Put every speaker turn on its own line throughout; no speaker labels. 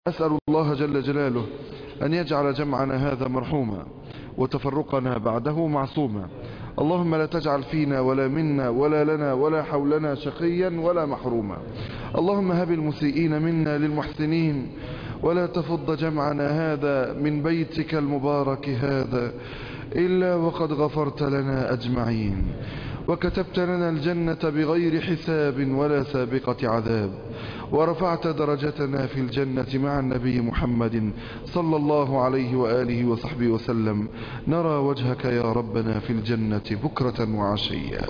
أسأل الله جل جلاله أن يجعل جمعنا هذا مرحوما وتفرقنا بعده معصوما اللهم لا تجعل فينا ولا منا ولا لنا ولا حولنا شقيا ولا محروما اللهم هب المسيئين منا للمحسنين ولا تفض جمعنا هذا من بيتك المبارك هذا إلا وقد غفرت لنا أجمعين وكتبت لنا الجنة بغير حساب ولا سابقة عذاب ورفعت درجتنا في الجنة مع النبي محمد صلى الله عليه وآله وصحبه وسلم نرى وجهك يا ربنا في الجنة بكرة وعشيا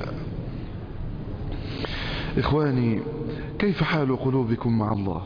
إخواني كيف حال قلوبكم مع الله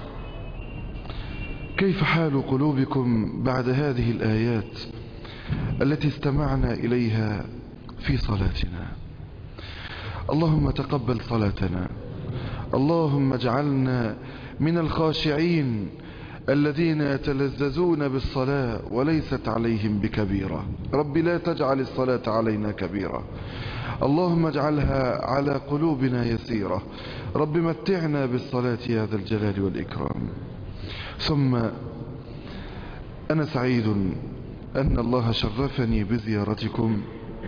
كيف حال قلوبكم بعد هذه الآيات التي استمعنا إليها في صلاتنا اللهم تقبل صلاتنا اللهم اجعلنا من الخاشعين الذين يتلذذون بالصلاة وليست عليهم بكبيرة رب لا تجعل الصلاة علينا كبيرة اللهم اجعلها على قلوبنا يسيرة رب متعنا بالصلاة يا ذا الجلال والإكرام ثم أنا سعيد أن الله شرفني بزيارتكم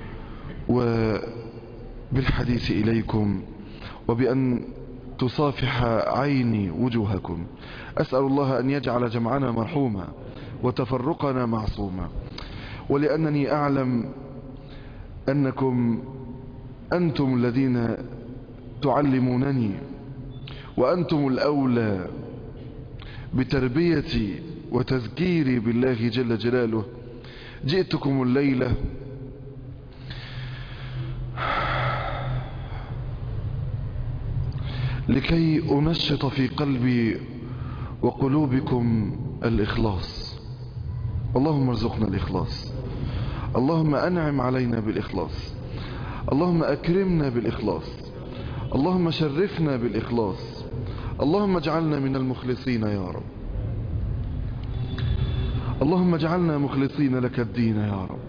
وبالحديث إليكم وبأن تصافح عيني وجوهكم أسأل الله أن يجعل جمعنا مرحوما وتفرقنا معصوما ولأنني أعلم أنكم أنتم الذين تعلمونني وأنتم الأولى بتربيتي وتذكيري بالله جل جلاله جئتكم الليلة لكي أنشط في قلبي وقلوبكم الإخلاص اللهم ارزقنا الإخلاص اللهم أنعم علينا بالإخلاص اللهم أكرمنا بالإخلاص اللهم شرفنا بالإخلاص اللهم اجعلنا من المخلصين يا رب اللهم اجعلنا مخلصين لك الدين يا رب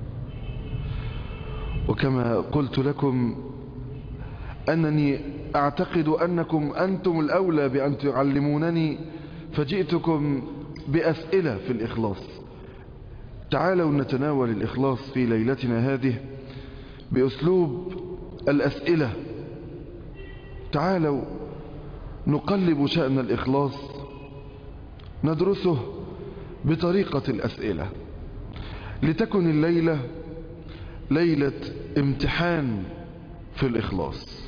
وكما قلت لكم أنني أعتقد أنكم أنتم الأولى بأن تعلمونني فجئتكم بأسئلة في الإخلاص تعالوا نتناول الإخلاص في ليلتنا هذه بأسلوب الأسئلة تعالوا نقلب شأن الإخلاص ندرسه بطريقة الأسئلة لتكن الليلة ليلة امتحان في الإخلاص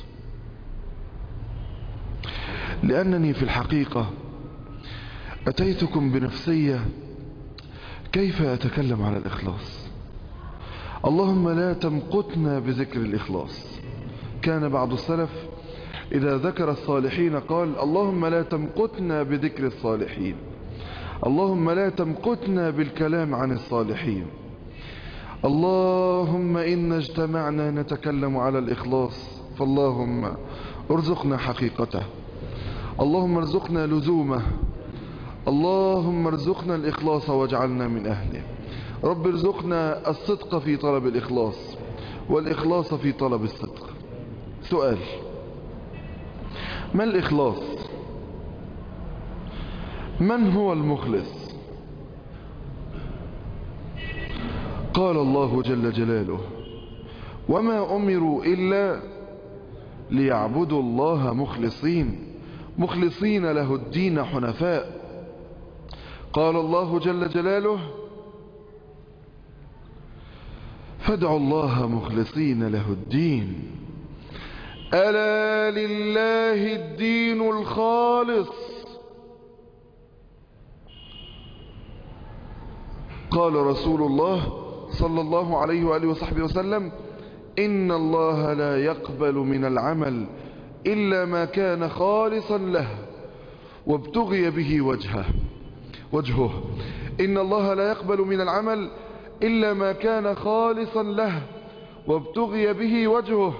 لأنني في الحقيقة أتيتكم بنفسية كيف أتكلم على الإخلاص اللهم لا تمقتنا بذكر الإخلاص كان بعض السلف إذا ذكر الصالحين قال اللهم لا تمقتنا بذكر الصالحين اللهم لا تمقتنا بالكلام عن الصالحين اللهم إن اجتمعنا نتكلم على الإخلاص فاللهم ارزقنا حقيقته اللهم ارزقنا لزومه اللهم ارزقنا الإخلاص واجعلنا من أهله رب ارزقنا الصدق في طلب الإخلاص والإخلاص في طلب الصدق سؤال ما الإخلاص من هو المخلص قال الله جل جلاله وما أمروا إلا ليعبدوا الله مخلصين مخلصين له الدين حنفاء قال الله جل جلاله فادعوا الله مخلصين له الدين ألا لله الدين الخالص قال رسول الله صلى الله عليه وآله وصحبه وسلم إن الله لا يقبل من العمل إلا ما كان خالصا له وابتغي به وجهه وجهه إن الله لا يقبل من العمل إلا ما كان خالصا له وابتغي به وجهه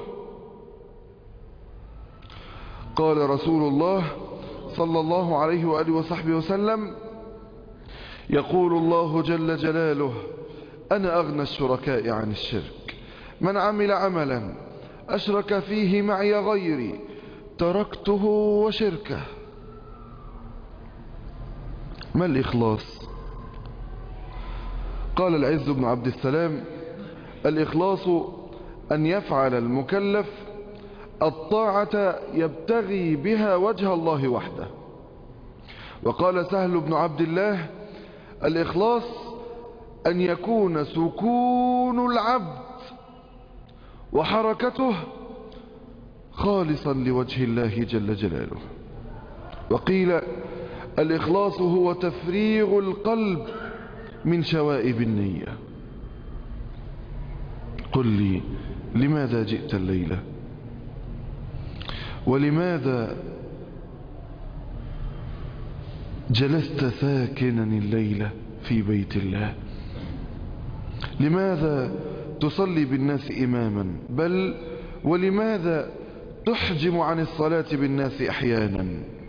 قال رسول الله صلى الله عليه وآله وصحبه وسلم يقول الله جل جلاله أنا أغنى الشركاء عن الشرك من عمل عملا أشرك فيه معي غيري تركته وشركه ما الإخلاص قال العز بن عبد السلام الإخلاص أن يفعل المكلف الطاعة يبتغي بها وجه الله وحده وقال سهل بن عبد الله الإخلاص أن يكون سكون العبد وحركته خالصا لوجه الله جل جلاله وقيل الإخلاص هو تفريغ القلب من شوائب النية قل لي لماذا جئت الليلة ولماذا جلست ساكنا الليلة في بيت الله لماذا تصلي بالناس إماما بل ولماذا تحجم عن الصلاة بالناس أحيانا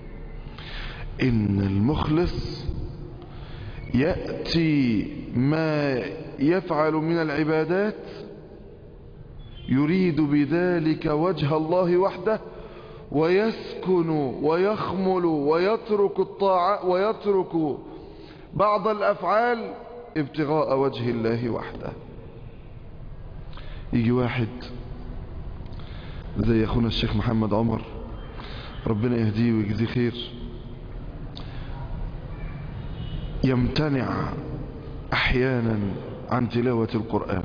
إن المخلص يأتي ما يفعل من العبادات يريد بذلك وجه الله وحده ويسكن ويخمل ويترك الطاعة ويترك بعض الأفعال ابتغاء وجه الله وحده يجي واحد زي أخونا الشيخ محمد عمر ربنا يهديه ويجزيه خير يمتنع أحيانا عن تلاوة القرآن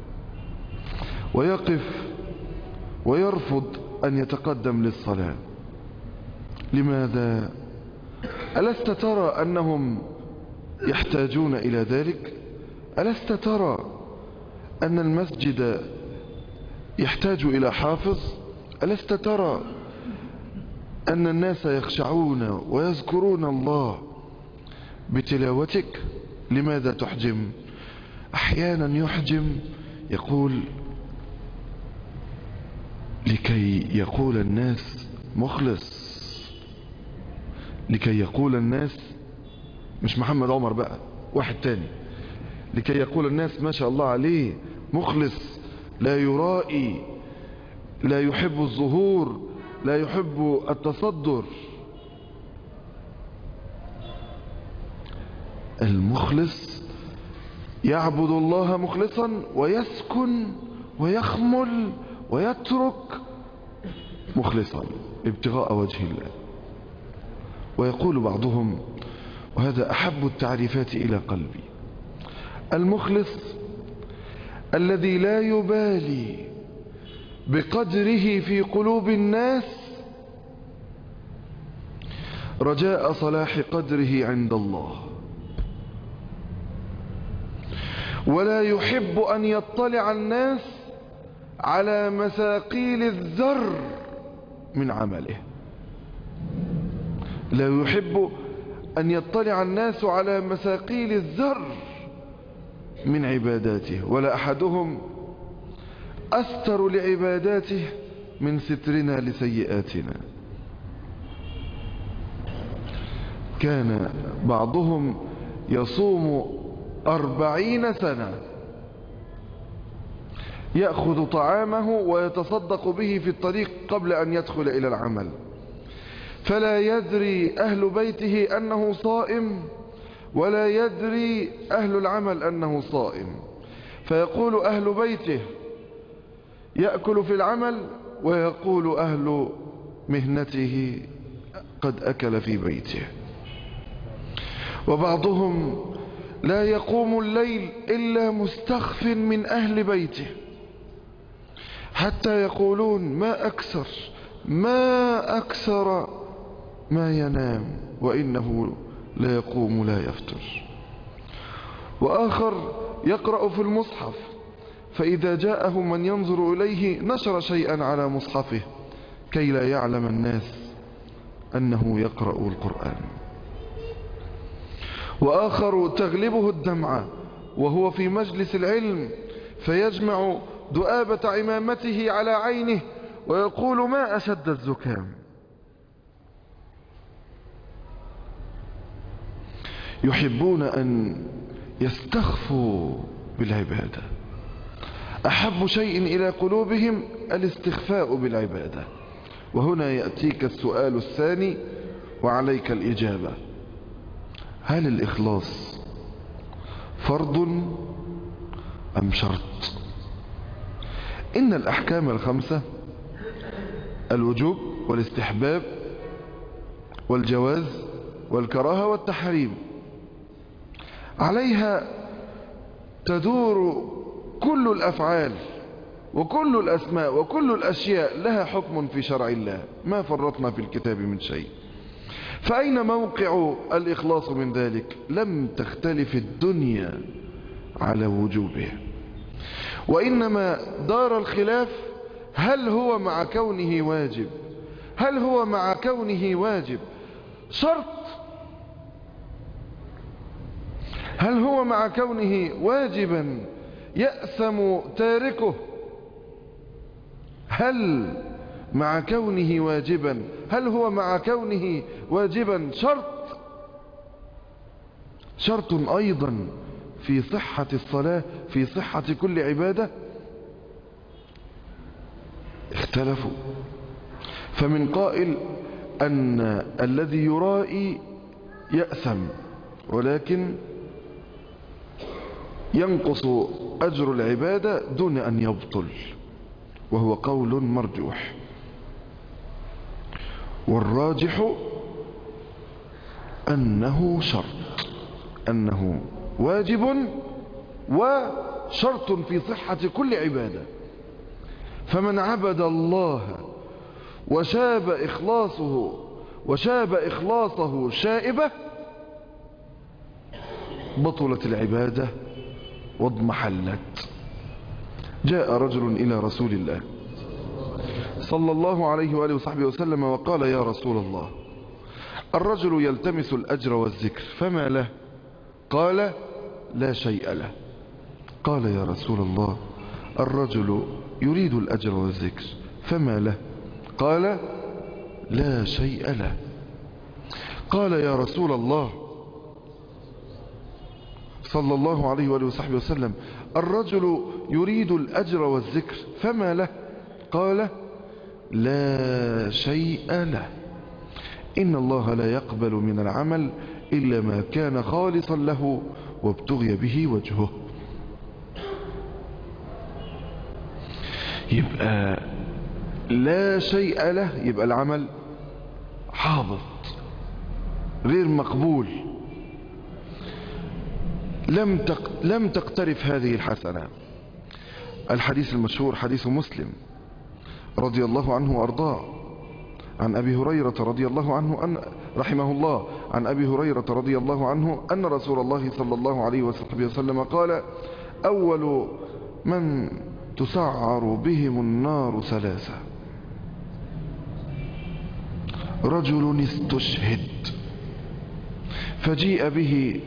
ويقف ويرفض أن يتقدم للصلاة لماذا ألست ترى أنهم يحتاجون إلى ذلك ألست ترى أن المسجد يحتاج إلى حافظ ألست ترى أن الناس يخشعون ويذكرون الله بتلاوتك لماذا تحجم أحيانا يحجم يقول لكي يقول الناس مخلص لكي يقول الناس مش محمد عمر بقى واحد تاني لكي يقول الناس ما شاء الله عليه مخلص لا يرائي لا يحب الظهور لا يحب التصدر المخلص يعبد الله مخلصا ويسكن ويخمل ويترك مخلصا ابتغاء وجه الله ويقول بعضهم وهذا أحب التعريفات إلى قلبي المخلص الذي لا يبالي بقدره في قلوب الناس رجاء صلاح قدره عند الله ولا يحب أن يطلع الناس على مثاقيل الذر من عمله لا يحب أن يطلع الناس على مثاقيل الذر من عباداته ولا أحدهم أستر لعباداته من سترنا لسيئاتنا كان بعضهم يصوم أربعين سنة يأخذ طعامه ويتصدق به في الطريق قبل أن يدخل إلى العمل فلا يدري أهل بيته أنه صائم ولا يدري أهل العمل أنه صائم فيقول أهل بيته يأكل في العمل ويقول أهل مهنته قد أكل في بيته وبعضهم لا يقوم الليل إلا مستخف من أهل بيته حتى يقولون ما أكثر ما أكثر ما ينام وإنه لا يقوم لا يفتر وآخر يقرأ في المصحف فإذا جاءه من ينظر إليه نشر شيئا على مصحفه كي لا يعلم الناس أنه يقرأ القرآن وآخر تغلبه الدمعة وهو في مجلس العلم فيجمع دؤابة عمامته على عينه ويقول ما أشد الزكام يحبون أن يستخفوا بالعبادة أحب شيء إلى قلوبهم الاستخفاء بالعبادة وهنا يأتيك السؤال الثاني وعليك الإجابة هل الإخلاص فرض أم شرط إن الأحكام الخمسة الوجوب والاستحباب والجواز والكراهة والتحريم عليها تدور كل الأفعال وكل الأسماء وكل الأشياء لها حكم في شرع الله ما فرطنا في الكتاب من شيء فأين موقع الإخلاص من ذلك لم تختلف الدنيا على وجوبه وإنما دار الخلاف هل هو مع كونه واجب هل هو مع كونه واجب شرط هل هو مع كونه واجبا يأثم تاركه هل مع كونه واجبا هل هو مع كونه واجبا شرط شرط أيضا في صحة الصلاة في صحة كل عبادة اختلفوا فمن قائل أن الذي يرائي يأثم ولكن ينقص أجر العبادة دون أن يبطل وهو قول مرجوح والراجح أنه شرط أنه واجب وشرط في صحة كل عبادة فمن عبد الله وشاب إخلاصه وشاب إخلاصه شائبة بطلت العبادة واضمحلت جاء رجل إلى رسول الله صلى الله عليه وآله وصحبه وسلم وقال يا رسول الله الرجل يلتمس الأجر والذكر فما له قال لا شيء له قال يا رسول الله الرجل يريد الأجر والذكر فما له قال لا شيء له قال يا رسول الله صلى الله عليه وآله وصحبه وسلم الرجل يريد الأجر والذكر فما له قال لا شيء له إن الله لا يقبل من العمل إلا ما كان خالصا له وابتغي به وجهه يبقى لا شيء له يبقى العمل حابط غير مقبول لم تق... لم تقترف هذه الحسنة الحديث المشهور حديث مسلم رضي الله عنه وأرضاه عن أبي هريرة رضي الله عنه أن رحمه الله عن أبي هريرة رضي الله عنه أن رسول الله صلى الله عليه وسلم قال أول من تسعر بهم النار ثلاثة رجل استشهد فجيء به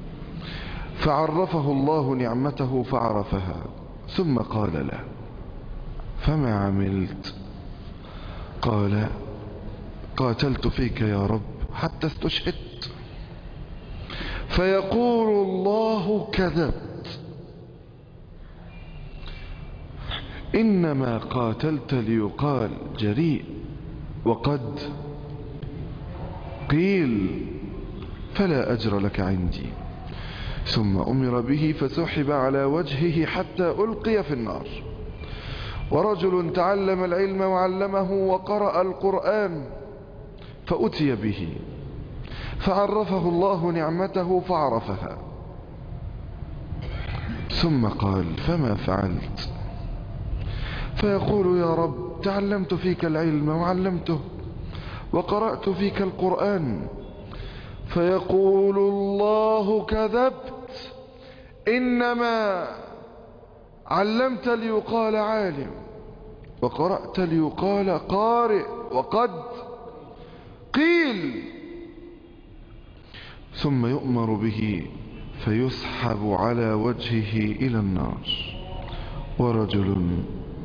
فعرفه الله نعمته فعرفها ثم قال له فما عملت قال قاتلت فيك يا رب حتى استشهدت فيقول الله كذبت إنما قاتلت ليقال جريء وقد قيل فلا أجر لك عندي ثم أمر به فسحب على وجهه حتى ألقي في النار ورجل تعلم العلم وعلمه وقرأ القرآن فأتي به فعرفه الله نعمته فعرفها ثم قال فما فعلت فيقول يا رب تعلمت فيك العلم وعلمته وقرأت فيك القرآن فيقول الله كذبت إنما علمت ليقال عالم وقرأت ليقال قارئ وقد قيل ثم يؤمر به فيسحب على وجهه إلى النار ورجل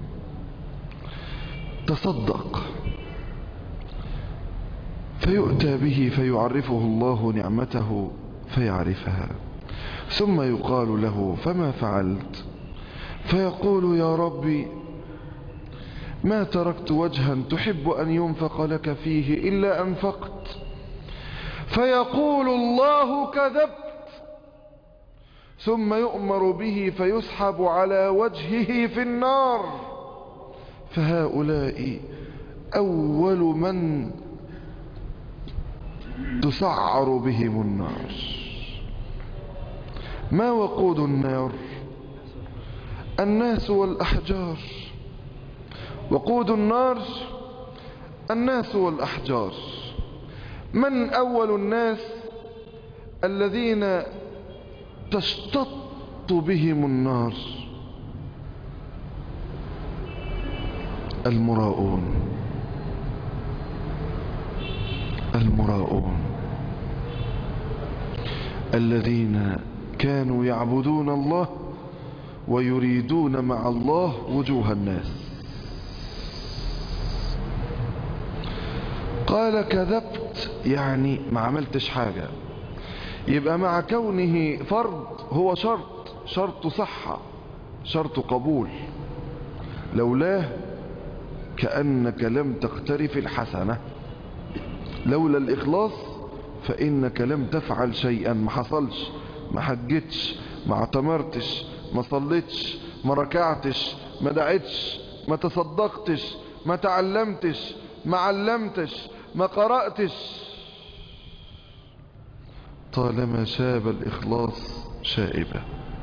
تصدق فيؤتى به فيعرفه الله نعمته فيعرفها ثم يقال له فما فعلت فيقول يا ربي ما تركت وجها تحب أن ينفق لك فيه إلا أنفقت فيقول الله كذبت ثم يؤمر به فيسحب على وجهه في النار فهؤلاء أول من تسعر بهم النار ما وقود النار الناس والأحجار وقود النار الناس والأحجار من أول الناس الذين تشتط بهم النار المراؤون المراؤون الذين كانوا يعبدون الله ويريدون مع الله وجوه الناس قال كذبت يعني ما عملتش حاجة يبقى مع كونه فرض هو شرط شرط صحة شرط قبول لولاه كأنك لم تقترف الحسنة لولا الإخلاص فإنك لم تفعل شيئا ما حصلش ما حجتش ما اعتمرتش ما صليتش ما ركعتش ما دعتش ما تصدقتش ما تعلمتش ما علمتش ما قرأتش طالما شاب الإخلاص شائبة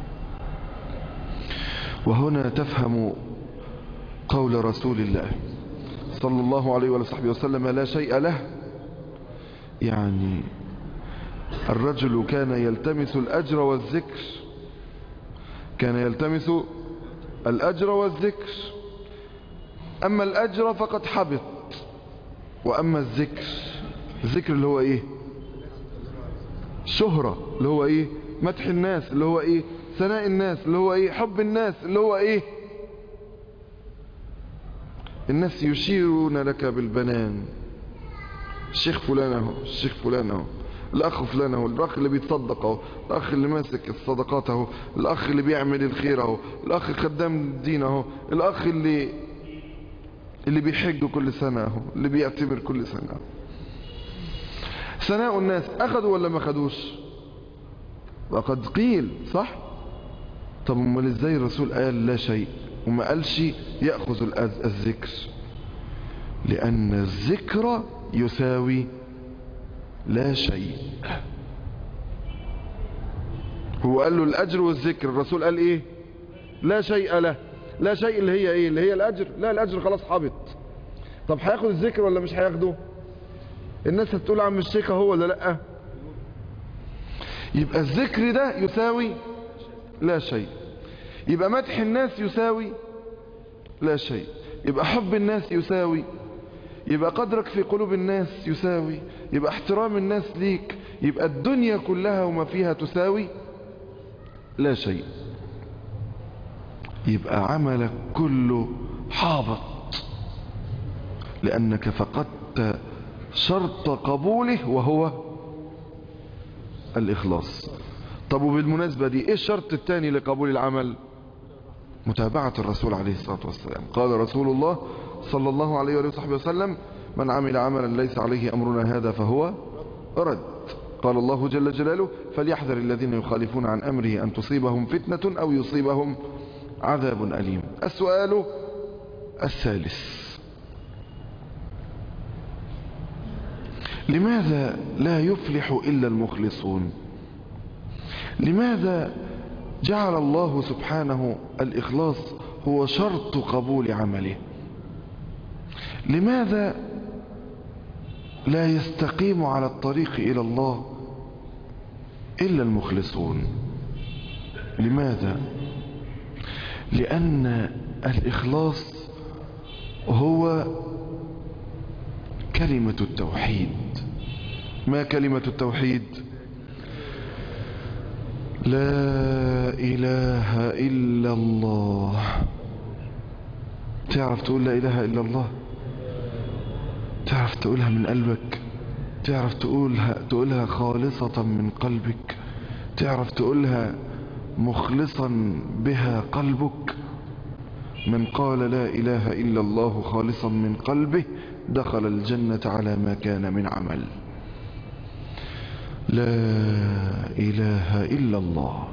وهنا تفهم قول رسول الله صلى الله عليه وصحبه وسلم لا شيء له يعني الرجل كان يلتمس الأجر والذكر كان يلتمس الأجر والذكر أما الأجر فقد حبط وأما الذكر الذكر اللي هو إيه شهرة اللي هو إيه مدح الناس اللي هو إيه ثناء الناس اللي هو إيه حب الناس اللي هو إيه الناس يشيرون لك بالبنان الشيخ فلان اهو الشيخ فلان اهو الاخ فلان اهو الاخ اللي بيتصدق اهو الاخ اللي ماسك الصدقات اهو الاخ اللي بيعمل الخير اهو الاخ خدام الدين اهو الاخ اللي اللي بيحج كل سنة اهو اللي بيعتمر كل سنة اهو ثناء الناس اخذوا ولا ما اخذوش وقد قيل صح طب امال ازاي الرسول قال لا شيء وما قالش يأخذ الذكر لأن الذكر يساوي لا شيء هو قال له الأجر والذكر الرسول قال إيه لا شيء له لا شيء اللي هي إيه اللي هي الأجر لا الأجر خلاص حبط طب هياخد الذكر ولا مش هياخده الناس هتقول عم الشيخ هو ولا لأ يبقى الذكر ده يساوي لا شيء يبقى مدح الناس يساوي لا شيء يبقى حب الناس يساوي يبقى قدرك في قلوب الناس يساوي يبقى احترام الناس ليك يبقى الدنيا كلها وما فيها تساوي لا شيء يبقى عملك كله حابط لأنك فقدت شرط قبوله وهو الإخلاص طب وبالمناسبة دي ايه الشرط الثاني لقبول العمل متابعة الرسول عليه الصلاة والسلام قال رسول الله صلى الله عليه وآله وصحبه وسلم من عمل عملا ليس عليه أمرنا هذا فهو رد قال الله جل جلاله فليحذر الذين يخالفون عن أمره أن تصيبهم فتنة أو يصيبهم عذاب أليم السؤال الثالث لماذا لا يفلح إلا المخلصون لماذا جعل الله سبحانه الإخلاص هو شرط قبول عمله لماذا لا يستقيم على الطريق إلى الله إلا المخلصون لماذا لأن الإخلاص هو كلمة التوحيد ما كلمة التوحيد لا إله إلا الله تعرف تقول لا إله إلا الله تعرف تقولها من قلبك تعرف تقولها, تقولها خالصة من قلبك تعرف تقولها مخلصا بها قلبك من قال لا إله إلا الله خالصا من قلبه دخل الجنة على ما كان من عمل لا إله إلا الله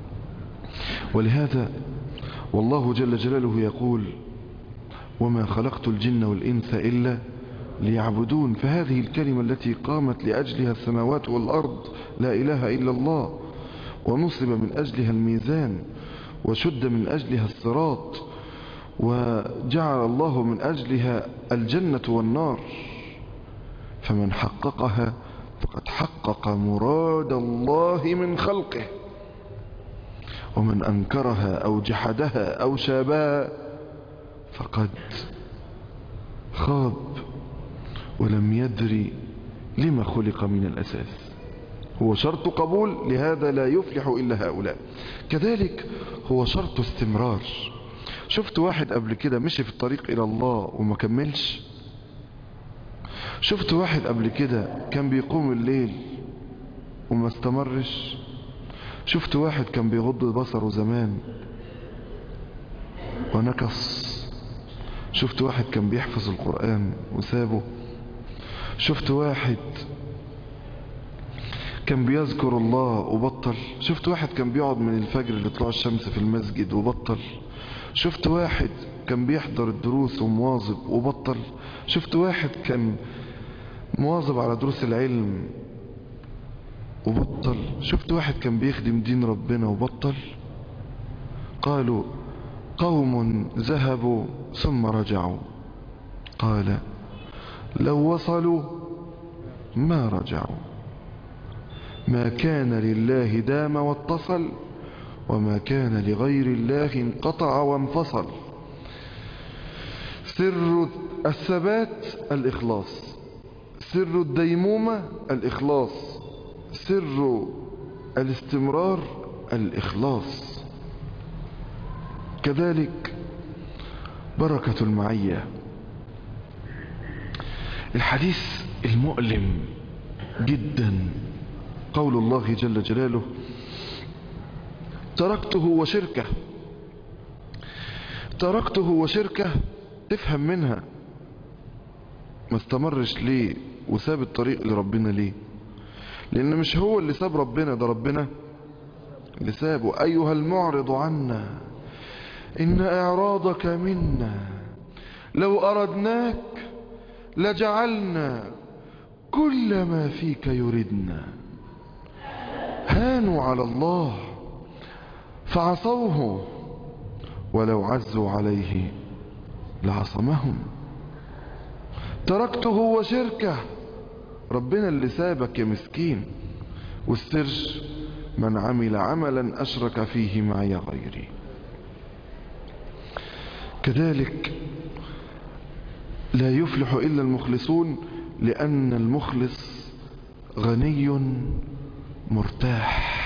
ولهذا والله جل جلاله يقول وما خلقت الجن والإنس إلا ليعبدون فهذه الكلمة التي قامت لأجلها السماوات والأرض لا إله إلا الله ونصب من أجلها الميزان وشد من أجلها الصراط وجعل الله من أجلها الجنة والنار فمن حققها فقد حقق مراد الله من خلقه ومن أنكرها أو جحدها أو شابها فقد خاب ولم يدري لما خلق من الأساس هو شرط قبول لهذا لا يفلح إلا هؤلاء كذلك هو شرط استمرار شفت واحد قبل كده مشي في الطريق إلى الله وما كملش شفت واحد قبل كده كان بيقوم الليل وما استمرش شفت واحد كان بيغض بصره زمان ونكص شفت واحد كان بيحفظ القرآن وسابه شفت واحد كان بيذكر الله وبطل شفت واحد كان بيقعد من الفجر لطلوع الشمس في المسجد وبطل شفت واحد كان بيحضر الدروس ومواظب وبطل شفت واحد كان مواظب على دروس العلم وبطل شفت واحد كان بيخدم دين ربنا وبطل قالوا قوم ذهبوا ثم رجعوا قال لو وصلوا ما رجعوا ما كان لله دام واتصل وما كان لغير الله انقطع وانفصل سر الثبات الإخلاص سر الديمومة الإخلاص سر الاستمرار الإخلاص كذلك بركة المعية الحديث المؤلم جدا قول الله جل جلاله تركته وشركه تركته وشركه تفهم منها ما استمرش ليه وساب الطريق لربنا ليه لان مش هو اللي ساب ربنا ده ربنا اللي سابه ايها المعرض عنا ان اعراضك منا لو اردناك لجعلنا كل ما فيك يردنا هانوا على الله فعصوه ولو عزوا عليه لعصمهم تركته وشركه ربنا اللي سابك يا مسكين والسر من عمل عملا أشرك فيه معي غيري كذلك لا يفلح إلا المخلصون لأن المخلص غني مرتاح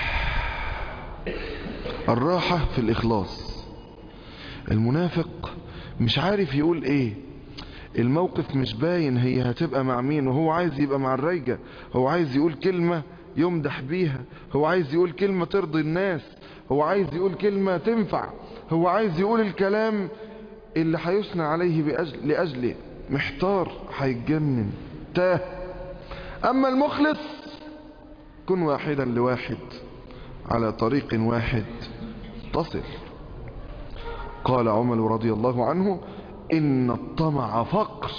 الراحة في الإخلاص المنافق مش عارف يقول ايه الموقف مش باين هي هتبقى مع مين وهو عايز يبقى مع الريجة هو عايز يقول كلمة يمدح بيها هو عايز يقول كلمة ترضي الناس هو عايز يقول كلمة تنفع هو عايز يقول الكلام اللي هيثنى عليه بأجل لأجله محتار هيتجنن تاه أما المخلص كن واحدا لواحد على طريق واحد تصل قال عمر رضي الله عنه إن الطمع فقر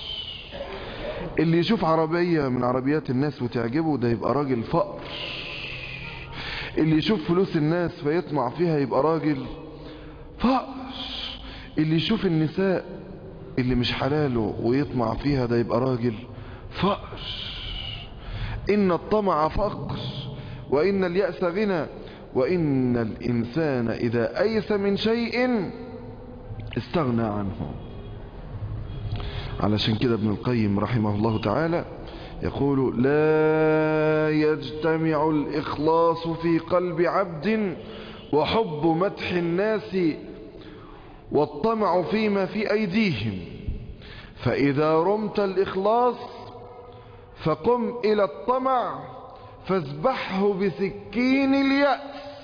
اللي يشوف عربية من عربيات الناس وتعجبه ده يبقى راجل فقر اللي يشوف فلوس الناس فيطمع فيها يبقى راجل فقر اللي يشوف النساء اللي مش حلاله ويطمع فيها ده يبقى راجل فقر إن الطمع فقر وإن اليأس غنى وإن الإنسان إذا أيس من شيء استغنى عنه علشان كده ابن القيم رحمه الله تعالى يقول لا يجتمع الإخلاص في قلب عبد وحب مدح الناس والطمع فيما في أيديهم فإذا رمت الإخلاص فقم إلى الطمع فاذبحه بسكين اليأس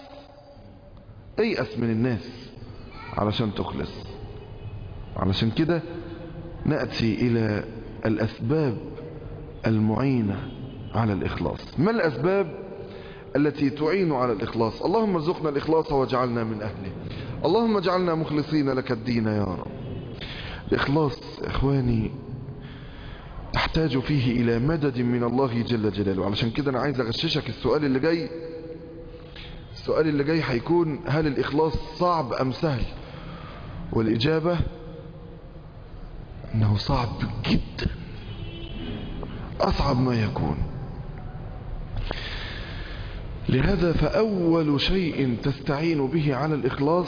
ايأس من الناس علشان تخلص علشان كده نأتي إلى الأسباب المعينة على الإخلاص ما الأسباب التي تعين على الإخلاص اللهم ارزقنا الإخلاص واجعلنا من أهله اللهم اجعلنا مخلصين لك الدين يا رب الإخلاص إخواني تحتاج فيه إلى مدد من الله جل جلاله علشان كده أنا عايز أغششك السؤال اللي جاي السؤال اللي جاي هيكون هل الإخلاص صعب أم سهل والإجابة أنه صعب جدا أصعب ما يكون لهذا فأول شيء تستعين به على الإخلاص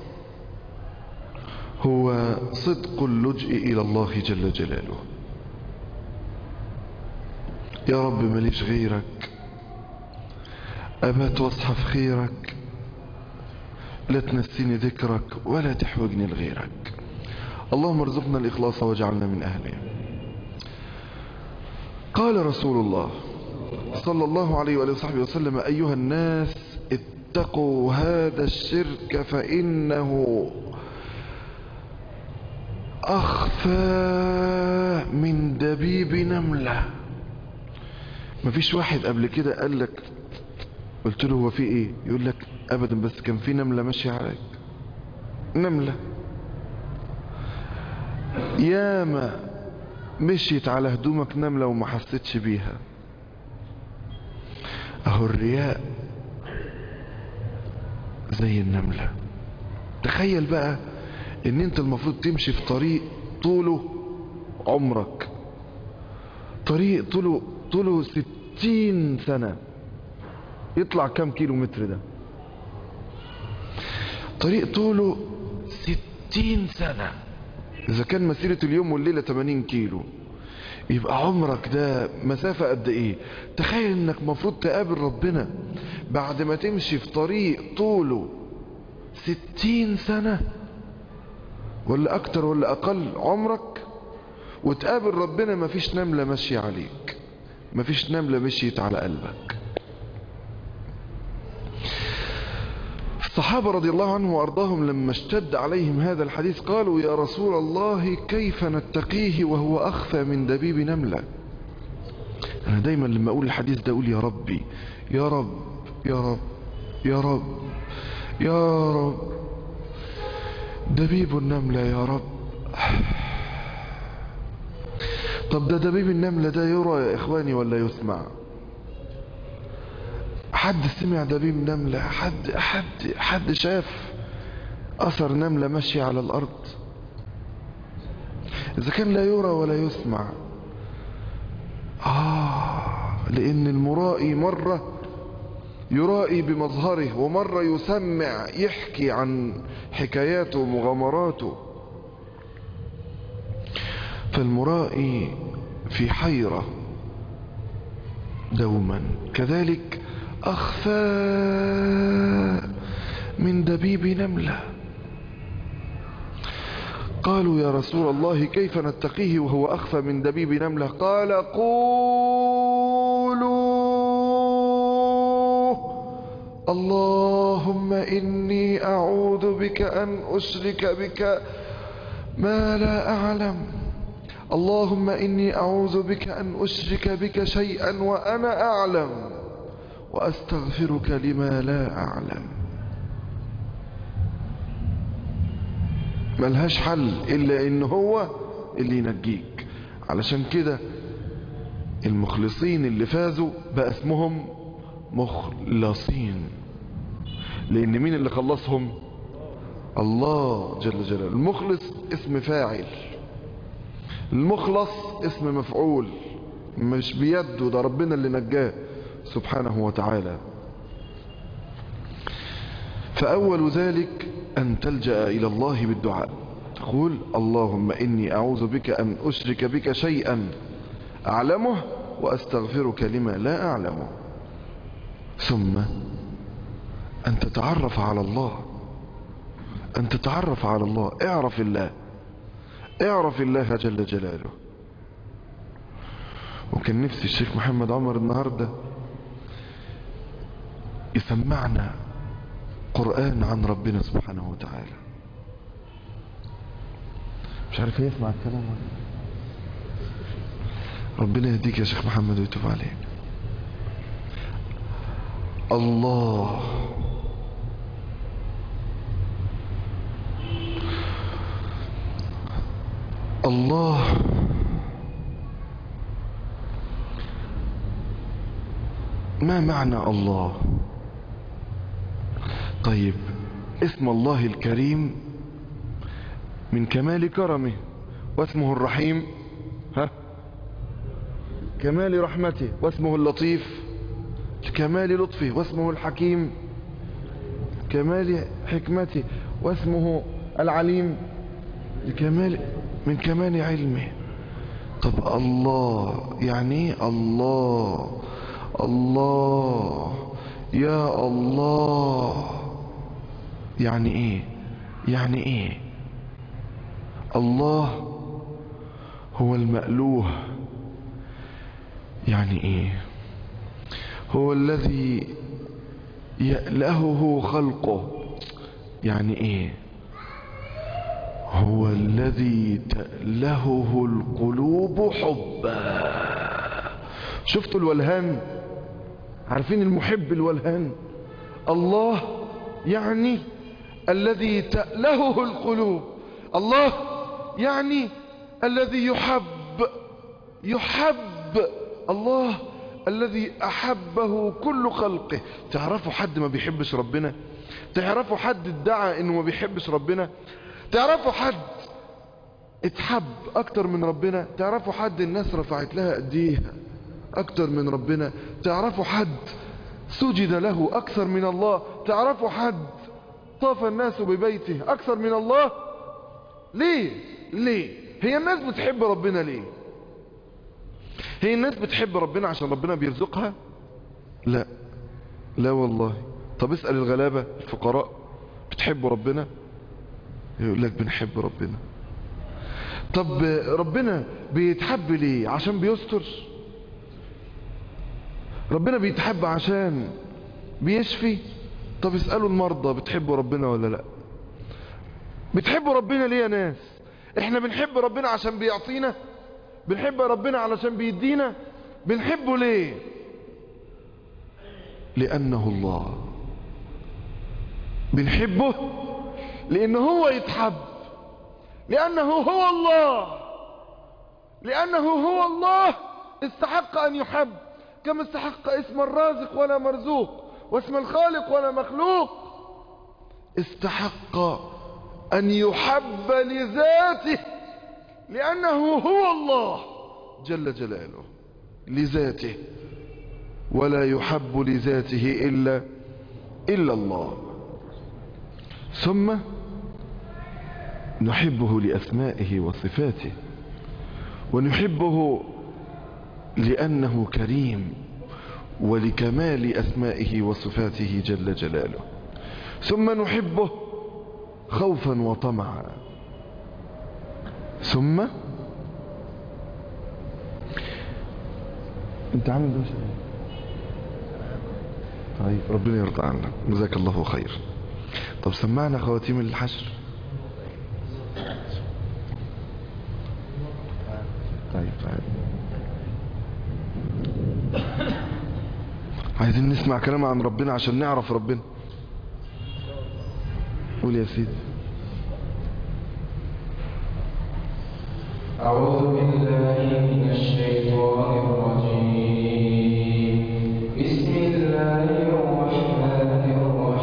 هو صدق اللجئ إلى الله جل جلاله يا رب ماليش غيرك أبات واصحف خيرك لا تنسيني ذكرك ولا تحوجني لغيرك اللهم ارزقنا الإخلاص واجعلنا من أهله قال رسول الله صلى الله عليه وآله وصحبه وسلم أيها الناس اتقوا هذا الشرك فإنه أخفى من دبيب نملة مفيش واحد قبل كده قال لك قلت له هو في ايه يقول لك ابدا بس كان في نملة ماشية عليك نملة ياما مشيت على هدومك نملة وما حسيتش بيها اهو الرياء زي النملة تخيل بقى ان انت المفروض تمشي في طريق طوله عمرك طريق طوله طوله ستين سنة يطلع كم كيلو متر ده طريق طوله ستين سنة اذا كان مسيرة اليوم والليلة 80 كيلو يبقى عمرك ده مسافة قد ايه تخيل انك مفروض تقابل ربنا بعد ما تمشي في طريق طوله ستين سنة ولا اكتر ولا اقل عمرك وتقابل ربنا مفيش نملة ماشية عليك مفيش نملة مشيت على قلبك الصحابة رضي الله عنهم وأرضاهم لما اشتد عليهم هذا الحديث قالوا يا رسول الله كيف نتقيه وهو أخفى من دبيب نملة أنا دايما لما أقول الحديث ده أقول يا ربي يا رب يا رب يا رب يا رب دبيب النملة يا رب طب ده دبيب النملة ده يرى يا إخواني ولا يسمع حد سمع دبيب نملة حد حد حد شاف أثر نملة ماشية على الأرض إذا كان لا يرى ولا يسمع آه لأن المرائي مرة يرائي بمظهره ومرة يسمع يحكي عن حكاياته ومغامراته فالمرائي في حيرة دوما كذلك أخفى من دبيب نملة قالوا يا رسول الله كيف نتقيه وهو أخفى من دبيب نملة قال قولوا اللهم إني أعوذ بك أن أشرك بك ما لا أعلم اللهم إني أعوذ بك أن أشرك بك شيئا وأنا أعلم وأستغفرك لما لا أعلم ملهاش حل إلا إن هو اللي ينجيك علشان كده المخلصين اللي فازوا بقى اسمهم مخلصين لأن مين اللي خلصهم الله جل جلاله المخلص اسم فاعل المخلص اسم مفعول مش بيده ده ربنا اللي نجاه سبحانه وتعالى فأول ذلك أن تلجأ إلى الله بالدعاء تقول اللهم إني أعوذ بك أن أشرك بك شيئا أعلمه وأستغفرك لما لا أعلمه ثم أن تتعرف على الله أن تتعرف على الله اعرف الله اعرف الله جل جلاله وكان نفسي الشيخ محمد عمر النهاردة يسمعنا قرآن عن ربنا سبحانه وتعالى مش عارف يسمع الكلام ولا ربنا يهديك يا شيخ محمد ويتوب عليك الله الله ما معنى الله طيب اسم الله الكريم من كمال كرمه واسمه الرحيم ها كمال رحمته واسمه اللطيف كمال لطفه واسمه الحكيم كمال حكمته واسمه العليم لكمال من كمال علمه طب الله يعني ايه الله الله يا الله يعني ايه يعني ايه الله هو المألوه يعني ايه هو الذي يألهه خلقه يعني ايه هو الذي تألهه القلوب حبا شفتوا الولهان عارفين المحب الولهان الله يعني الذي تألهه القلوب الله يعني الذي يحب يحب الله الذي أحبه كل خلقه تعرفوا حد ما بيحبش ربنا تعرفوا حد ادعى انه ما بيحبش ربنا تعرفوا حد اتحب اكتر من ربنا تعرفوا حد الناس رفعت لها ايديها اكتر من ربنا تعرفوا حد سجد له اكثر من الله تعرفوا حد طاف الناس ببيته اكثر من الله ليه ليه هي الناس بتحب ربنا ليه هي الناس بتحب ربنا عشان ربنا بيرزقها لا لا والله طب اسأل الغلابة الفقراء بتحبوا ربنا يقول لك بنحب ربنا طب ربنا بيتحب ليه عشان بيستر ربنا بيتحب عشان بيشفي طب اسألوا المرضى بتحبوا ربنا ولا لا بتحبوا ربنا ليه يا ناس احنا بنحب ربنا عشان بيعطينا بنحب ربنا علشان بيدينا بنحبه ليه لأنه الله بنحبه لأنه هو يتحب لأنه هو الله لأنه هو الله استحق أن يحب كما استحق اسم الرازق ولا مرزوق واسم الخالق ولا مخلوق استحق أن يحب لذاته لأنه هو الله جل جلاله لذاته ولا يحب لذاته إلا إلا الله ثم نحبه لأسمائه وصفاته ونحبه لأنه كريم ولكمال أسمائه وصفاته جل جلاله ثم نحبه خوفا وطمعا ثم انت عامل دوشه طيب ربنا يرضى عنك جزاك الله خير طب سمعنا خواتيم الحشر طيب طيب عايزين نسمع كلام عن ربنا عشان نعرف ربنا قول يا سيدي
أعوذ بالله من الشيطان الرجيم بسم الله الرحمن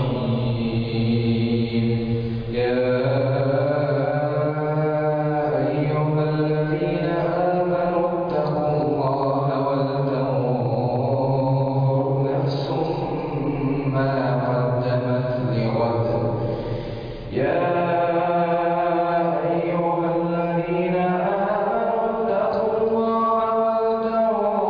الرحيم يا أيها الذين آمنوا اتقوا الله ولتنظر نفس ما قدمت لغد يا أيها الذين آمنوا اتقوا الله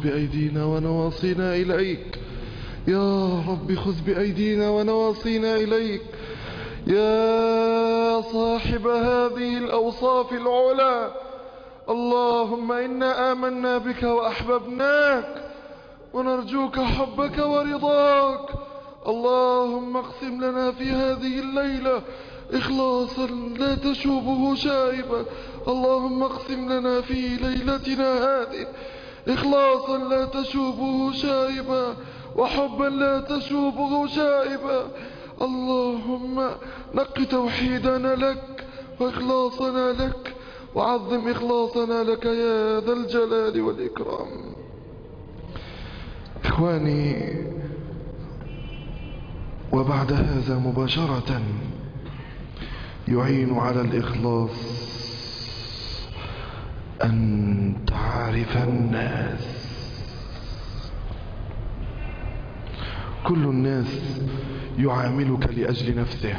بأيدينا ونواصينا إليك يا رب خذ بأيدينا ونواصينا إليك يا صاحب هذه الأوصاف العلى اللهم إنا آمنا بك وأحببناك ونرجوك حبك ورضاك اللهم اقسم لنا في هذه الليلة إخلاصا لا تشوبه شائبة اللهم اقسم لنا في ليلتنا هذه إخلاصا لا تشوبه شائبة وحبا لا تشوبه شائبة اللهم نق توحيدنا لك وإخلاصنا لك وعظم إخلاصنا لك يا ذا الجلال والإكرام إخواني وبعد هذا مباشرة يعين على الإخلاص أن تعرف الناس كل الناس يعاملك لأجل نفسه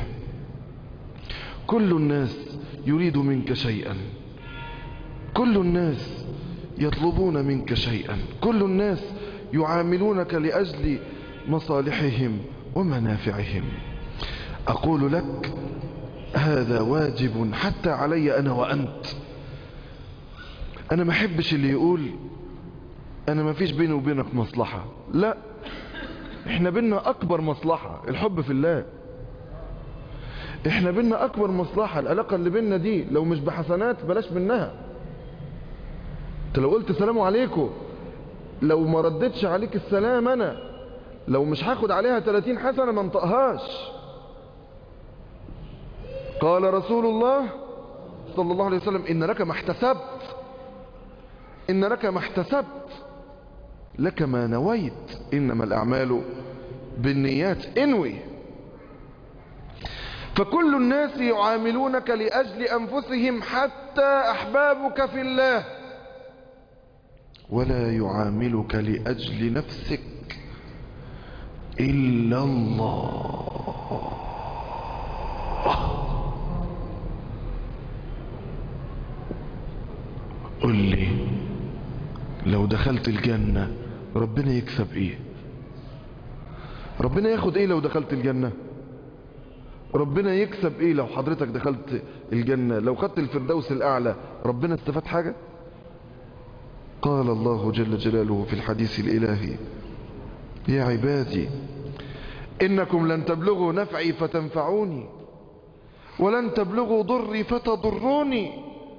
كل الناس يريد منك شيئا كل الناس يطلبون منك شيئا كل الناس يعاملونك لأجل مصالحهم ومنافعهم أقول لك هذا واجب حتى علي أنا وأنت أنا ما أحبش اللي يقول أنا ما فيش بيني وبينك مصلحة لا احنا بينا أكبر مصلحة الحب في الله احنا بينا أكبر مصلحة العلاقة اللي بينا دي لو مش بحسنات بلاش منها انت لو قلت سلام عليكم لو ما ردتش عليك السلام أنا لو مش هاخد عليها 30 حسنة ما انطقهاش قال رسول الله صلى الله عليه وسلم إن لك ما احتسبت إن لك ما احتسبت لك ما نويت إنما الأعمال بالنيات انوي فكل الناس يعاملونك لأجل أنفسهم حتى أحبابك في الله ولا يعاملك لأجل نفسك إلا الله قل لي لو دخلت الجنة ربنا يكسب ايه ربنا ياخد ايه لو دخلت الجنة ربنا يكسب ايه لو حضرتك دخلت الجنة لو خدت الفردوس الاعلى ربنا استفاد حاجة قال الله جل جلاله في الحديث الالهي يا عبادي انكم لن تبلغوا نفعي فتنفعوني ولن تبلغوا ضري فتضروني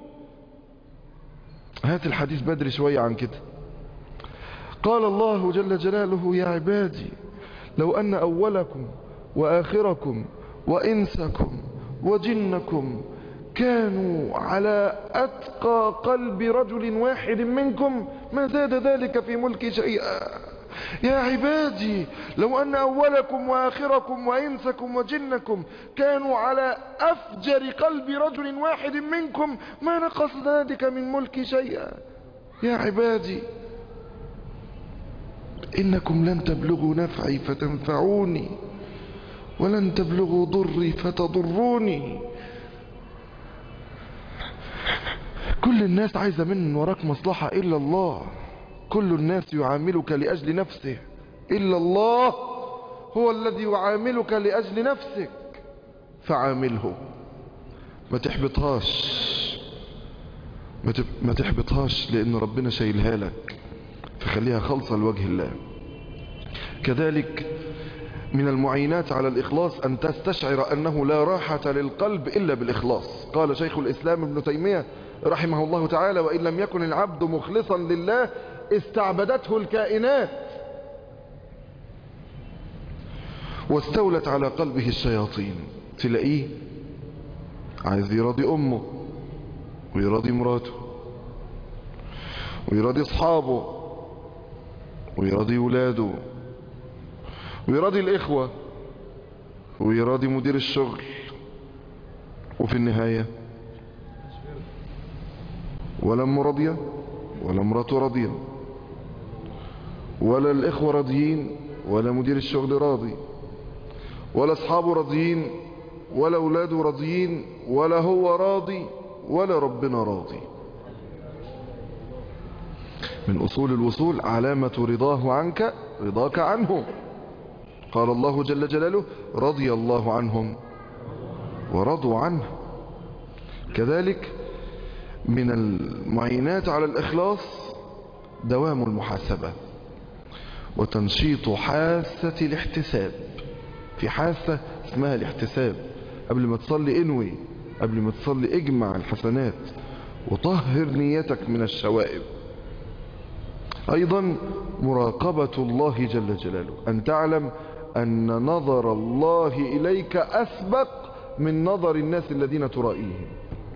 هات الحديث بدري شوية عن كده قال الله جل جلاله يا عبادي لو أن أولكم وآخركم وإنسكم وجنكم كانوا على أتقى قلب رجل واحد منكم ما زاد ذلك في ملك شيئا يا عبادي لو أن أولكم وآخركم وإنسكم وجنكم كانوا على أفجر قلب رجل واحد منكم ما نقص ذلك من ملك شيئا يا عبادي إنكم لن تبلغوا نفعي فتنفعوني ولن تبلغوا ضري فتضروني كل الناس عايزة من وراك مصلحة إلا الله كل الناس يعاملك لأجل نفسه إلا الله هو الذي يعاملك لأجل نفسك فعامله ما تحبطهاش ما, تب... ما تحبطهاش لأن ربنا شايلها لك فخليها خالصة لوجه الله كذلك من المعينات على الإخلاص أن تستشعر أنه لا راحة للقلب إلا بالإخلاص قال شيخ الإسلام ابن تيمية رحمه الله تعالى وإن لم يكن العبد مخلصا لله استعبدته الكائنات واستولت على قلبه الشياطين تلاقيه عايز يراضي أمه ويراضي مراته ويراضي أصحابه ويراضي ولاده ويراضي الإخوة ويراضي مدير الشغل وفي النهاية ولا أمه راضية ولا مراته راضية ولا الإخوة راضيين ولا مدير الشغل راضي ولا أصحابه راضيين ولا أولاده راضيين ولا هو راضي ولا ربنا راضي من أصول الوصول علامة رضاه عنك رضاك عنه قال الله جل جلاله رضي الله عنهم ورضوا عنه كذلك من المعينات على الإخلاص دوام المحاسبة وتنشيط حاسة الاحتساب في حاسة اسمها الاحتساب قبل ما تصلي انوي قبل ما تصلي اجمع الحسنات وطهر نيتك من الشوائب أيضا مراقبة الله جل جلاله أن تعلم أن نظر الله إليك أسبق من نظر الناس الذين ترائيهم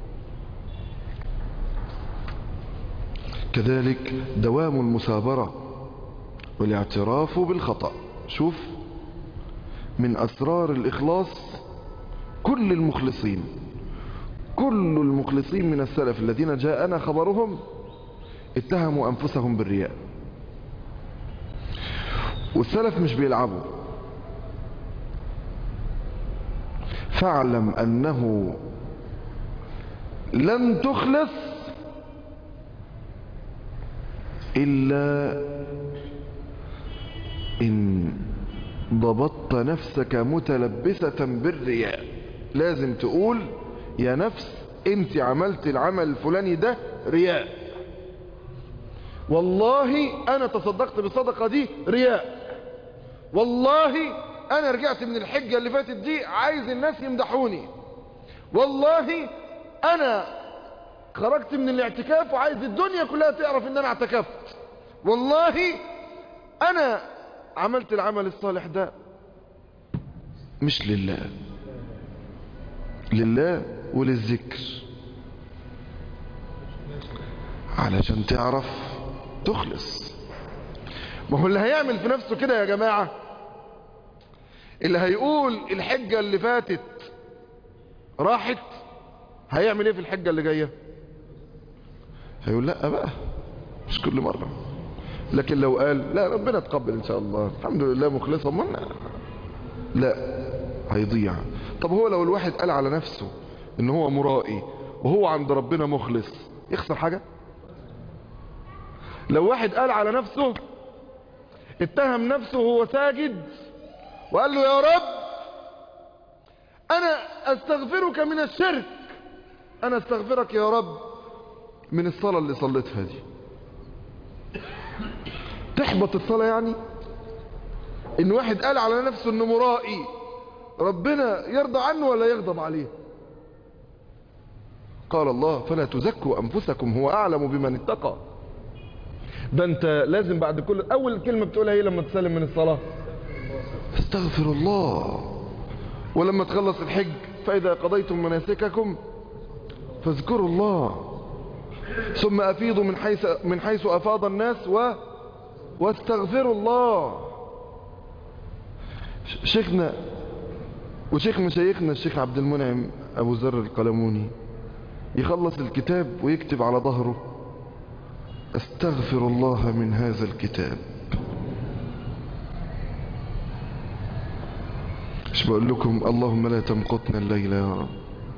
كذلك دوام المثابرة والاعتراف بالخطأ شوف من أسرار الإخلاص كل المخلصين كل المخلصين من السلف الذين جاءنا خبرهم اتهموا أنفسهم بالرياء والسلف مش بيلعبوا فاعلم أنه لن تخلص إلا إن ضبطت نفسك متلبسة بالرياء لازم تقول يا نفس انت عملت العمل الفلاني ده رياء والله انا تصدقت بالصدقة دي رياء والله انا رجعت من الحجة اللي فاتت دي عايز الناس يمدحوني والله انا خرجت من الاعتكاف وعايز الدنيا كلها تعرف ان انا اعتكفت والله انا عملت العمل الصالح ده مش لله لله وللذكر علشان تعرف تخلص ما هو اللي هيعمل في نفسه كده يا جماعة اللي هيقول الحجة اللي فاتت راحت هيعمل ايه في الحجة اللي جاية هيقول لا بقى مش كل مرة لكن لو قال لا ربنا تقبل ان شاء الله الحمد لله مخلصا منا لا هيضيع طب هو لو الواحد قال على نفسه ان هو مرائي وهو عند ربنا مخلص يخسر حاجة لو واحد قال على نفسه اتهم نفسه وهو ساجد وقال له يا رب انا استغفرك من الشرك انا استغفرك يا رب من الصلاة اللي صليتها دي تحبط الصلاة يعني ان واحد قال على نفسه انه مرائي ربنا يرضى عنه ولا يغضب عليه قال الله فلا تزكوا انفسكم هو اعلم بمن اتقى ده انت لازم بعد كل اول كلمة بتقولها ايه لما تسلم من الصلاة استغفر الله ولما تخلص الحج فاذا قضيتم مناسككم فاذكروا الله ثم افيضوا من حيث من حيث افاض الناس و واستغفروا الله شيخنا وشيخ مشايخنا الشيخ عبد المنعم ابو ذر القلموني يخلص الكتاب ويكتب على ظهره استغفر الله من هذا الكتاب مش بقول لكم اللهم لا تمقتنا الليلة يا رب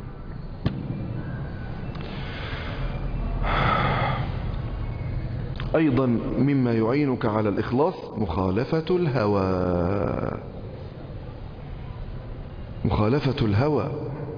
أيضا مما يعينك على الإخلاص مخالفة الهوى مخالفة الهوى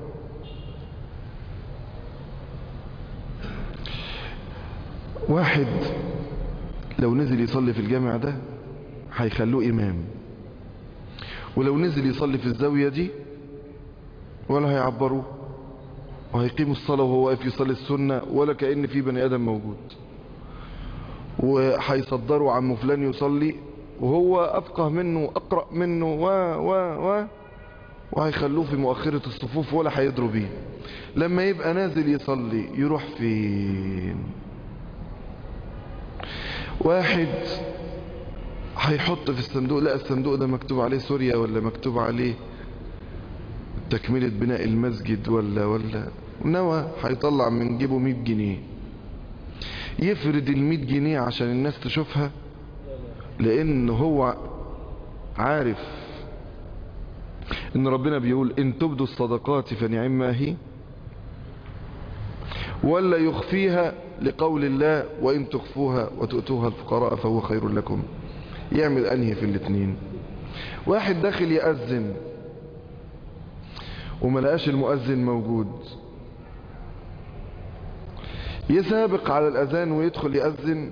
واحد لو نزل يصلي في الجامع ده هيخلوه إمام ولو نزل يصلي في الزاوية دي ولا هيعبروه وهيقيموا الصلاة وهو واقف يصلي السنة ولا كأن في بني آدم موجود وهيصدروا عم فلان يصلي وهو أفقه منه أقرأ منه و و و وهيخلوه في مؤخرة الصفوف ولا هيدروا بيه لما يبقى نازل يصلي يروح فين واحد هيحط في الصندوق لا الصندوق ده مكتوب عليه سوريا ولا مكتوب عليه تكملة بناء المسجد ولا ولا نوى هيطلع من جيبه 100 جنيه يفرد ال 100 جنيه عشان الناس تشوفها لان هو عارف ان ربنا بيقول ان تبدوا الصدقات فنعم ما هي ولا يخفيها لقول الله وإن تخفوها وتؤتوها الفقراء فهو خير لكم يعمل أنهي في الاثنين واحد داخل يأذن وما لقاش المؤذن موجود يسابق على الأذان ويدخل يأذن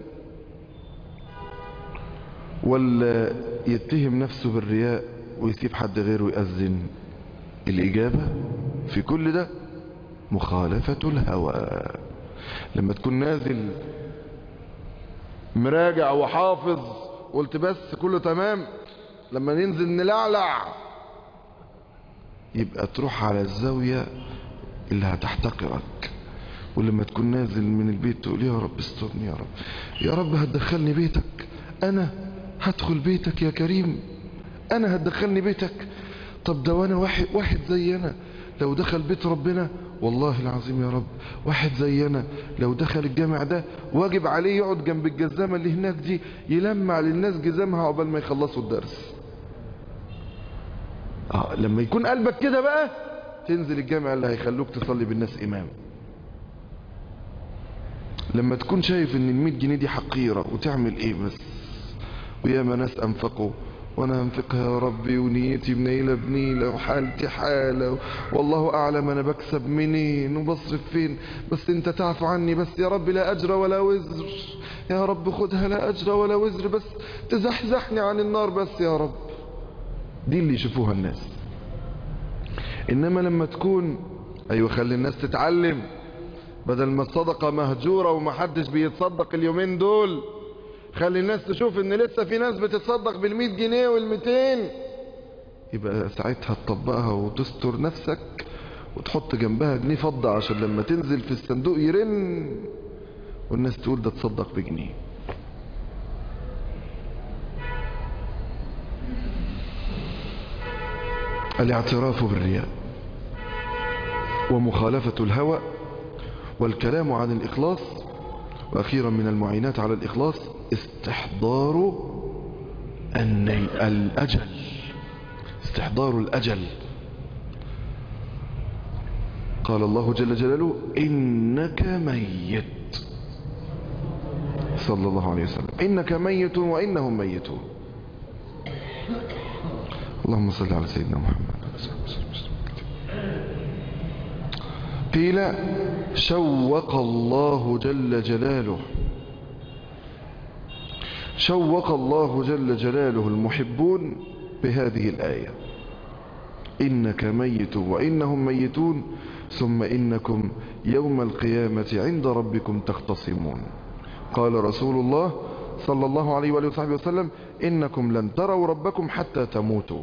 ولا يتهم نفسه بالرياء ويسيب حد غيره يأذن الإجابة في كل ده مخالفة الهوى لما تكون نازل مراجع وحافظ قلت بس كله تمام لما ننزل نلعلع يبقى تروح على الزاوية اللي هتحتقرك ولما تكون نازل من البيت تقول يا رب استرني يا رب يا رب هتدخلني بيتك انا هدخل بيتك يا كريم انا هتدخلني بيتك طب ده وانا واحد, واحد زي انا لو دخل بيت ربنا والله العظيم يا رب واحد زي انا لو دخل الجامع ده واجب عليه يقعد جنب الجزامة اللي هناك دي يلمع للناس جزامها عقبال ما يخلصوا الدرس آه لما يكون قلبك كده بقى تنزل الجامع اللي هيخلوك تصلي بالناس امام لما تكون شايف ان المية جنيه دي حقيرة وتعمل ايه بس وياما ناس انفقوا وانا انفقها يا ربي ونيتي بنيلة بنيلة وحالتي حالة والله اعلم انا بكسب منين وبصرف فين بس انت تعفو عني بس يا رب لا اجر ولا وزر يا رب خدها لا اجر ولا وزر بس تزحزحني عن النار بس يا رب دي اللي يشوفوها الناس انما لما تكون ايوه خلي الناس تتعلم بدل ما الصدقة مهجورة ومحدش بيتصدق اليومين دول خلي الناس تشوف ان لسه في ناس بتتصدق بالمئة جنيه والمئتين يبقى ساعتها تطبقها وتستر نفسك وتحط جنبها جنيه فضة عشان لما تنزل في الصندوق يرن والناس تقول ده تصدق بجنيه الاعتراف بالرياء ومخالفة الهوى والكلام عن الإخلاص وأخيرا من المعينات على الإخلاص استحضار الني... الأجل استحضار الأجل قال الله جل جلاله إنك ميت صلى الله عليه وسلم إنك ميت وإنهم ميتون اللهم صل على سيدنا محمد قيل شوق الله جل جلاله شوق الله جل جلاله المحبون بهذه الآية إنك ميت وإنهم ميتون ثم إنكم يوم القيامة عند ربكم تختصمون قال رسول الله صلى الله عليه وآله وصحبه وسلم إنكم لن تروا ربكم حتى تموتوا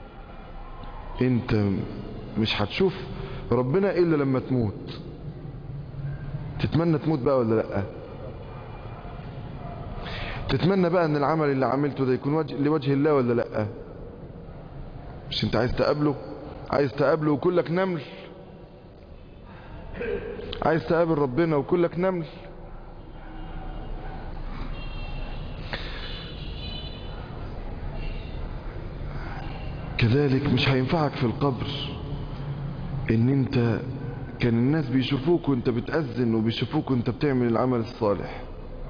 انت مش هتشوف ربنا إلا لما تموت تتمنى تموت بقى ولا لأ تتمنى بقى ان العمل اللي عملته ده يكون وجه لوجه الله ولا لأ مش انت عايز تقابله عايز تقابله وكلك نمل عايز تقابل ربنا وكلك نمل كذلك مش هينفعك في القبر ان انت كان الناس بيشوفوك وانت بتأذن وبيشوفوك وانت بتعمل العمل الصالح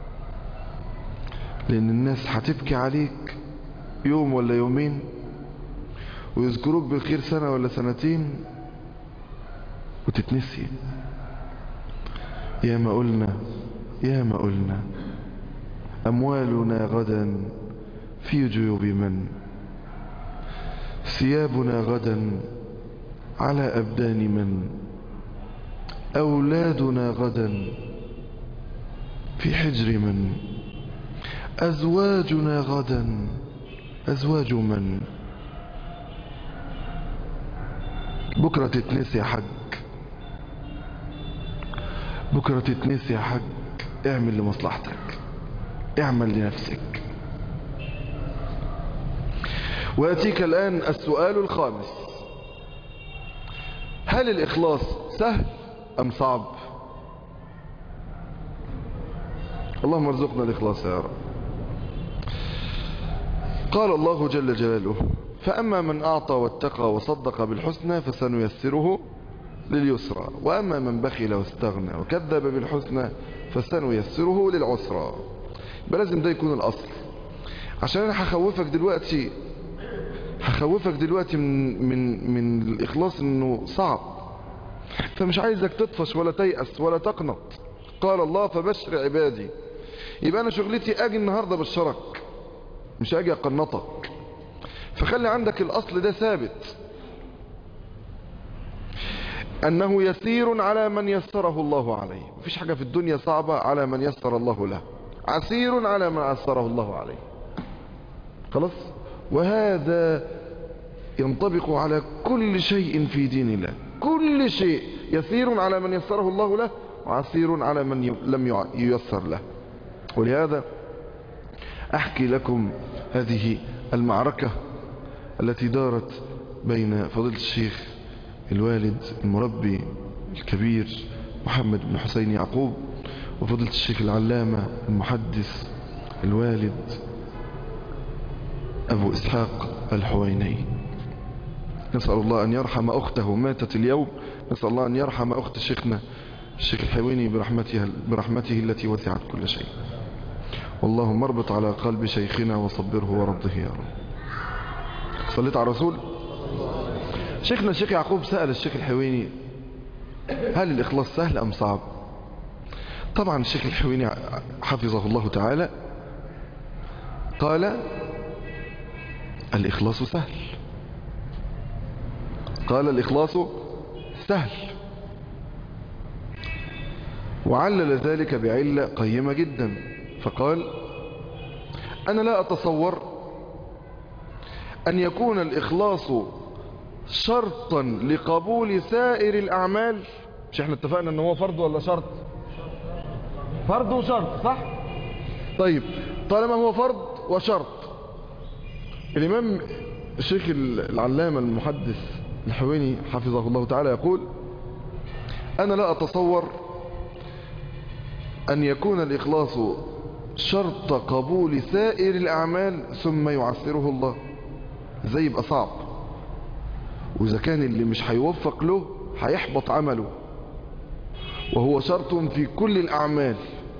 لان الناس هتبكي عليك يوم ولا يومين ويذكروك بالخير سنة ولا سنتين وتتنسي يا ما قلنا يا ما قلنا أموالنا غدا في جيوب من ثيابنا غدا على أبدان من أولادنا غدا في حجر من أزواجنا غدا أزواج من بكرة تتنسي يا حج بكرة تتنسي يا حج اعمل لمصلحتك اعمل لنفسك ويأتيك الآن السؤال الخامس هل الإخلاص سهل أم صعب اللهم ارزقنا الإخلاص يا رب قال الله جل جلاله فأما من أعطى واتقى وصدق بالحسنى فسنيسره لليسرى وأما من بخل واستغنى وكذب بالحسنى فسنيسره للعسرى يبقى لازم ده يكون الأصل عشان أنا هخوفك دلوقتي هخوفك دلوقتي من, من, من الإخلاص إنه صعب فمش عايزك تطفش ولا تيأس ولا تقنط قال الله فبشر عبادي يبقى أنا شغلتي أجي النهاردة بشرك مش أجي أقنطك فخلي عندك الأصل ده ثابت أنه يسير على من يسره الله عليه مفيش حاجة في الدنيا صعبة على من يسر الله له عسير على من عسره الله عليه خلاص وهذا ينطبق على كل شيء في دين الله كل شيء يسير على من يسره الله له وعسير على من لم ييسر له ولهذا أحكي لكم هذه المعركة التي دارت بين فضيلة الشيخ الوالد المربي الكبير محمد بن حسين يعقوب وفضيلة الشيخ العلامة المحدث الوالد أبو إسحاق الحويني نسأل الله أن يرحم أخته ماتت اليوم نسأل الله أن يرحم أخت شيخنا الشيخ الحويني برحمته, برحمته التي وسعت كل شيء واللهم اربط على قلب شيخنا وصبره ورضه يا رب صليت على الرسول شيخنا الشيخ يعقوب سأل الشيخ الحويني هل الإخلاص سهل أم صعب طبعا الشيخ الحويني حفظه الله تعالى قال الإخلاص سهل قال الإخلاص سهل وعلل ذلك بعلة قيمة جدا فقال أنا لا أتصور أن يكون الإخلاص شرطا لقبول سائر الأعمال مش احنا اتفقنا ان هو فرض ولا شرط فرض وشرط صح طيب طالما هو فرض وشرط الإمام الشيخ العلامة المحدث الحويني حفظه الله تعالى يقول أنا لا أتصور أن يكون الإخلاص شرط قبول سائر الأعمال ثم يعسره الله زي يبقى صعب وإذا كان اللي مش هيوفق له هيحبط عمله وهو شرط في كل الأعمال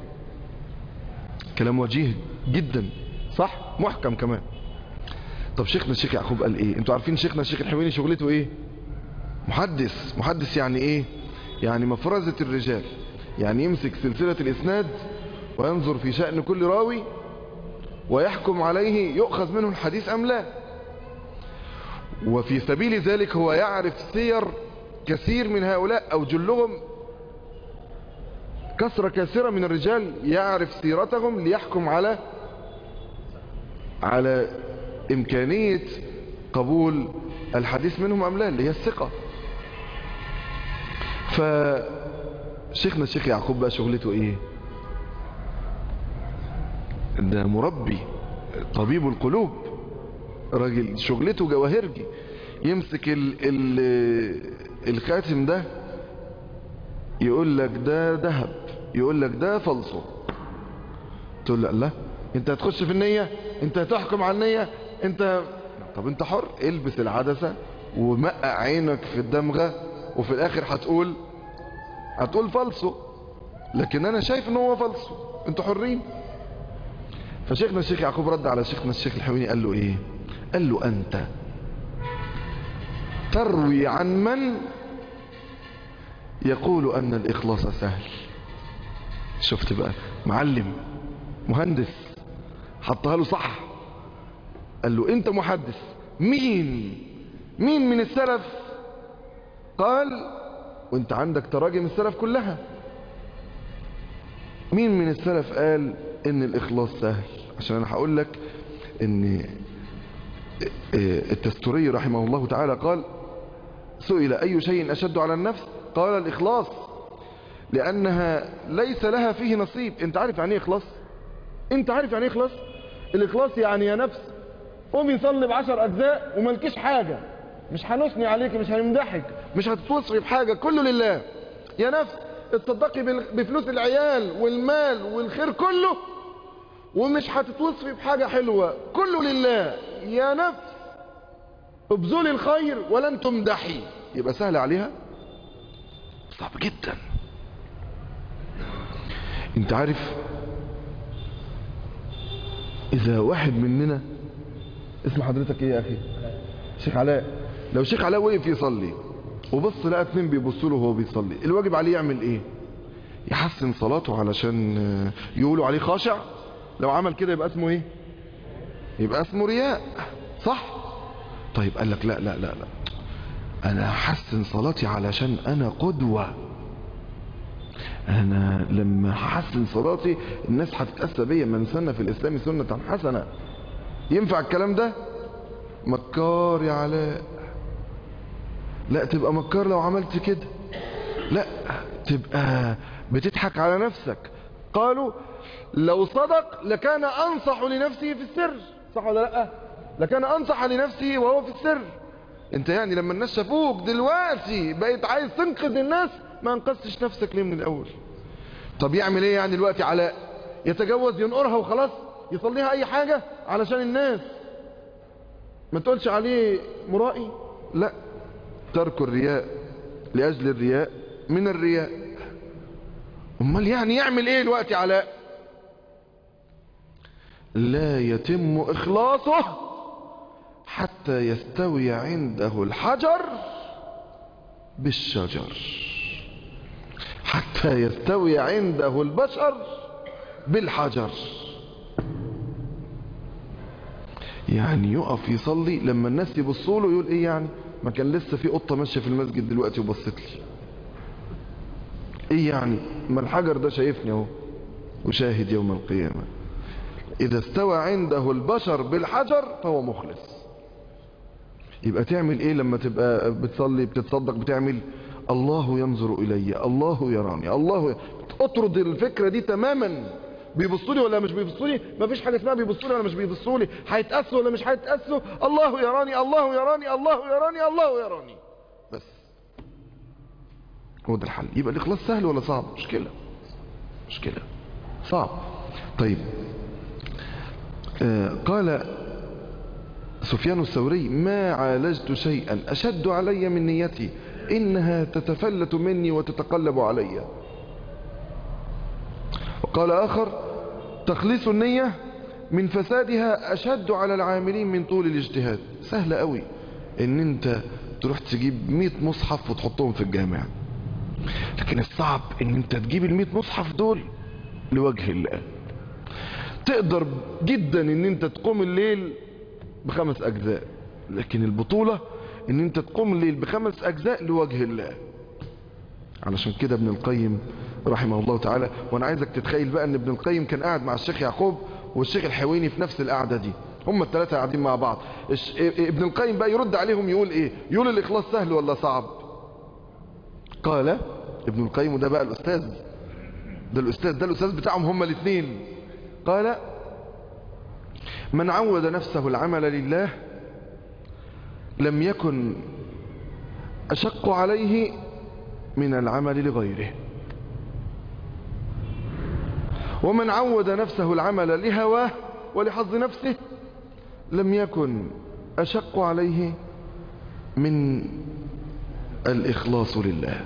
كلام وجيه جدا صح محكم كمان طب شيخنا الشيخ يعقوب قال ايه انتوا عارفين شيخنا الشيخ الحويني شغلته ايه محدث محدث يعني ايه يعني مفرزة الرجال يعني يمسك سلسلة الاسناد وينظر في شأن كل راوي ويحكم عليه يؤخذ منه الحديث ام لا وفي سبيل ذلك هو يعرف سير كثير من هؤلاء او جلهم كثرة كثيرة من الرجال يعرف سيرتهم ليحكم على على إمكانية قبول الحديث منهم أم لا اللي هي الثقة فشيخنا الشيخ يعقوب بقى شغلته إيه ده مربي طبيب القلوب راجل شغلته جواهرجي يمسك ال ال الخاتم ده يقول لك ده ذهب يقول لك ده فلسو تقول له لا انت هتخش في النية انت هتحكم على النية انت طب انت حر البس العدسة ومقع عينك في الدمغة وفي الاخر هتقول هتقول فلسو لكن انا شايف ان هو فلسو انتوا حرين فشيخنا الشيخ يعقوب رد على شيخنا الشيخ الحويني قال له ايه قال له انت تروي عن من يقول ان الاخلاص سهل شفت بقى معلم مهندس حطها له صح قال له انت محدث مين مين من السلف قال وانت عندك تراجم السلف كلها مين من السلف قال ان الاخلاص سهل عشان انا هقول لك ان التستوري رحمه الله تعالى قال سئل اي شيء اشد على النفس قال الاخلاص لانها ليس لها فيه نصيب انت عارف يعني ايه اخلاص انت عارف يعني ايه اخلاص الاخلاص يعني يا نفس قومي صلي بعشر اجزاء وملكيش حاجة مش هنثني عليك مش هنمدحك مش هتتوصفي بحاجة كله لله يا نفس اتصدقي بفلوس العيال والمال والخير كله ومش هتتوصفي بحاجة حلوة كله لله يا نفس ابذلي الخير ولن تمدحي يبقى سهل عليها صعب جدا انت عارف اذا واحد مننا اسم حضرتك ايه يا اخي شيخ علاء لو شيخ علاء وقف يصلي وبص لقى اتنين بيبصوا له وهو بيصلي الواجب عليه يعمل ايه يحسن صلاته علشان يقولوا عليه خاشع لو عمل كده يبقى اسمه ايه يبقى اسمه رياء صح طيب قال لك لا لا لا لا انا احسن صلاتي علشان انا قدوة انا لما احسن صلاتي الناس هتتأسى بيا من سنة في الاسلام سنة حسنة ينفع الكلام ده مكار يا علاء لا تبقى مكار لو عملت كده لا تبقى بتضحك على نفسك قالوا لو صدق لكان انصح لنفسه في السر صح ولا لا لكان انصح لنفسه وهو في السر انت يعني لما الناس شافوك دلوقتي بقيت عايز تنقذ الناس ما انقذتش نفسك ليه من الاول طب يعمل ايه يعني دلوقتي علاء يتجوز ينقرها وخلاص يصليها اي حاجة علشان الناس ما تقولش عليه مرائي لا ترك الرياء لأجل الرياء من الرياء امال يعني يعمل ايه دلوقتي علاء لا يتم اخلاصه حتى يستوي عنده الحجر بالشجر حتى يستوي عنده البشر بالحجر يعني يقف يصلي لما الناس يبصوا له يقول ايه يعني ما كان لسه في قطه ماشيه في المسجد دلوقتي وبصت لي ايه يعني ما الحجر ده شايفني اهو وشاهد يوم القيامه اذا استوى عنده البشر بالحجر فهو مخلص يبقى تعمل ايه لما تبقى بتصلي بتتصدق بتعمل الله ينظر الي الله يراني الله ي... اطرد الفكره دي تماما بيبصوا لي ولا مش بيبصوا لي مفيش حاجه اسمها بيبصوا لي ولا مش بيبصوا لي هيتاسوا ولا مش هيتاسوا الله يراني الله يراني الله يراني الله يراني بس هو ده الحل يبقى الاخلاص سهل ولا صعب مشكله مشكله صعب طيب آه قال سفيان الثوري ما عالجت شيئا أشد علي من نيتي إنها تتفلت مني وتتقلب علي وقال آخر تخليص النية من فسادها أشد على العاملين من طول الاجتهاد سهل قوي ان انت تروح تجيب 100 مصحف وتحطهم في الجامع لكن الصعب ان انت تجيب ال 100 مصحف دول لوجه الله تقدر جدا ان انت تقوم الليل بخمس اجزاء لكن البطولة ان انت تقوم الليل بخمس اجزاء لوجه الله علشان كده ابن القيم رحمه الله تعالى وانا عايزك تتخيل بقى ان ابن القيم كان قاعد مع الشيخ يعقوب والشيخ الحويني في نفس القعدة دي هم الثلاثة قاعدين مع بعض ابن القيم بقى يرد عليهم يقول ايه يقول الاخلاص سهل ولا صعب قال ابن القيم ده بقى الاستاذ ده الاستاذ ده الاستاذ بتاعهم هم الاثنين قال من عود نفسه العمل لله لم يكن أشق عليه من العمل لغيره ومن عود نفسه العمل لهواه ولحظ نفسه لم يكن أشق عليه من الإخلاص لله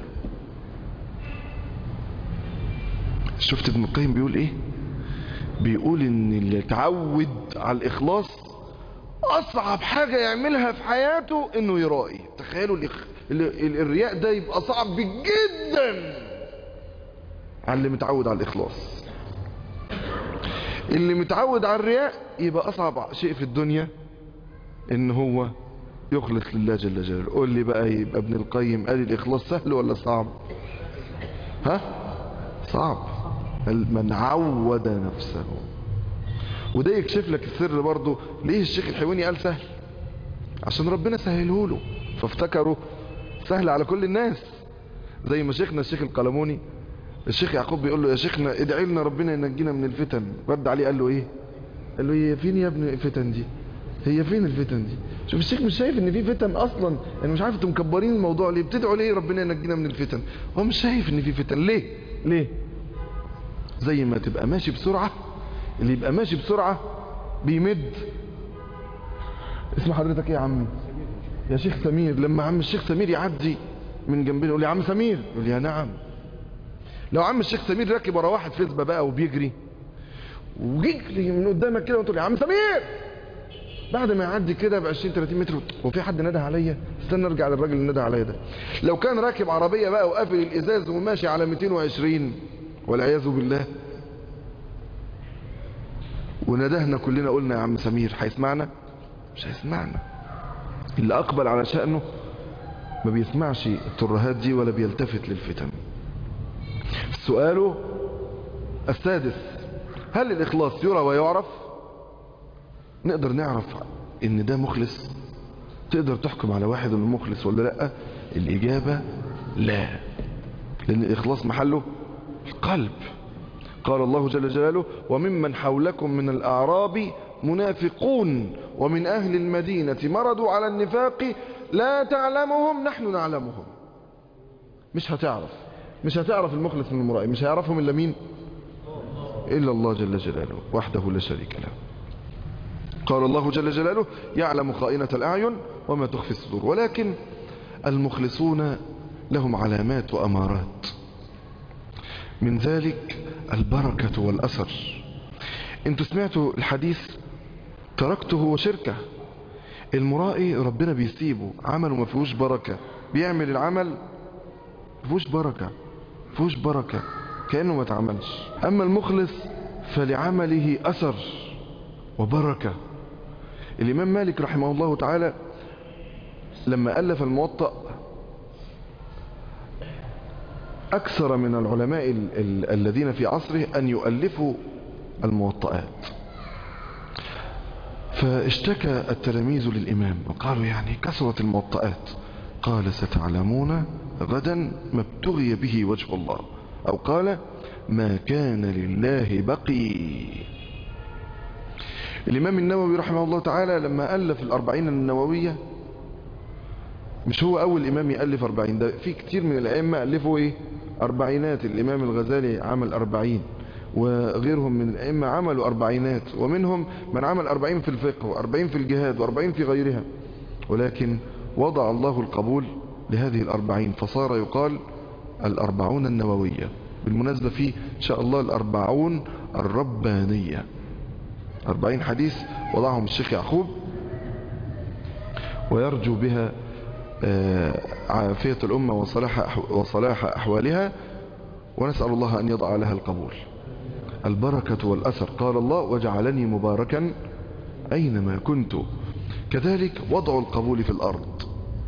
شفت ابن القيم بيقول ايه بيقول ان اللي اتعود على الاخلاص اصعب حاجة يعملها في حياته انه يرائي تخيلوا الرياء ده يبقى صعب جدا على اللي متعود على الاخلاص اللي متعود على الرياء يبقى اصعب شيء في الدنيا ان هو يخلص لله جل جلاله قول لي بقى يبقى ابن القيم قال الاخلاص سهل ولا صعب ها صعب من عود نفسه وده يكشف لك السر برضه ليه الشيخ الحويني قال سهل عشان ربنا سهله له فافتكروا سهل على كل الناس زي ما شيخنا الشيخ القلموني الشيخ يعقوب بيقول له يا شيخنا ادعي لنا ربنا ينجينا من الفتن رد عليه قال له ايه قال له هي فين يا ابني الفتن دي هي فين الفتن دي شوف الشيخ مش شايف ان في فتن اصلا انا مش عارف انتم مكبرين الموضوع ليه بتدعوا ليه ربنا ينجينا من الفتن هو مش شايف ان في فتن ليه ليه زي ما تبقى ماشي بسرعة اللي يبقى ماشي بسرعة بيمد اسم حضرتك ايه يا عمي يا شيخ سمير لما عم الشيخ سمير يعدي من جنبنا يقول لي يا عم سمير يقول لي يا نعم لو عم الشيخ سمير راكب ورا واحد فيسبا بقى وبيجري ويجري من قدامك كده وتقول يا عم سمير بعد ما يعدي كده ب 20 30 متر وفي حد نده عليا استنى ارجع للراجل اللي نده عليا ده لو كان راكب عربيه بقى وقافل الازاز وماشي على 220 والعياذ بالله وندهنا كلنا قلنا يا عم سمير هيسمعنا مش هيسمعنا اللي اقبل على شأنه ما بيسمعش الترهات دي ولا بيلتفت للفتن سؤاله السادس هل الإخلاص يرى ويعرف نقدر نعرف ان ده مخلص تقدر تحكم على واحد انه مخلص ولا لا الإجابة لا لأن الإخلاص محله القلب قال الله جل جلاله وممن حولكم من الأعراب منافقون ومن أهل المدينة مرضوا على النفاق لا تعلمهم نحن نعلمهم مش هتعرف مش هتعرف المخلص من المرائي مش هيعرفهم إلا مين إلا الله جل جلاله وحده لا شريك له قال الله جل جلاله يعلم خائنة الأعين وما تخفي الصدور ولكن المخلصون لهم علامات وأمارات من ذلك البركة والأثر انتوا سمعتوا الحديث تركته وشركه المرائي ربنا بيسيبه عمله ما فيهوش بركة بيعمل العمل ما فيهوش بركة ما فيهوش بركة كأنه ما اتعملش أما المخلص فلعمله أثر وبركة الإمام مالك رحمه الله تعالى لما ألف الموطأ أكثر من العلماء ال ال الذين في عصره أن يؤلفوا الموطئات فاشتكى التلاميذ للإمام وقالوا يعني كثرت الموطئات قال ستعلمون غدا ما ابتغي به وجه الله أو قال ما كان لله بقي الإمام النووي رحمه الله تعالى لما ألف الأربعين النووية مش هو أول إمام يألف أربعين ده في كتير من الأئمة ألفوا إيه أربعينات الإمام الغزالي عمل أربعين وغيرهم من الأئمة عملوا أربعينات ومنهم من عمل أربعين في الفقه وأربعين في الجهاد وأربعين في غيرها ولكن وضع الله القبول لهذه الأربعين فصار يقال الأربعون النووية بالمناسبة في إن شاء الله الأربعون الربانية أربعين حديث وضعهم الشيخ يعقوب ويرجو بها عافية الأمة وصلاح, وصلاح أحوالها ونسأل الله أن يضع لها القبول البركة والأثر قال الله وجعلني مباركا أينما كنت كذلك وضع القبول في الأرض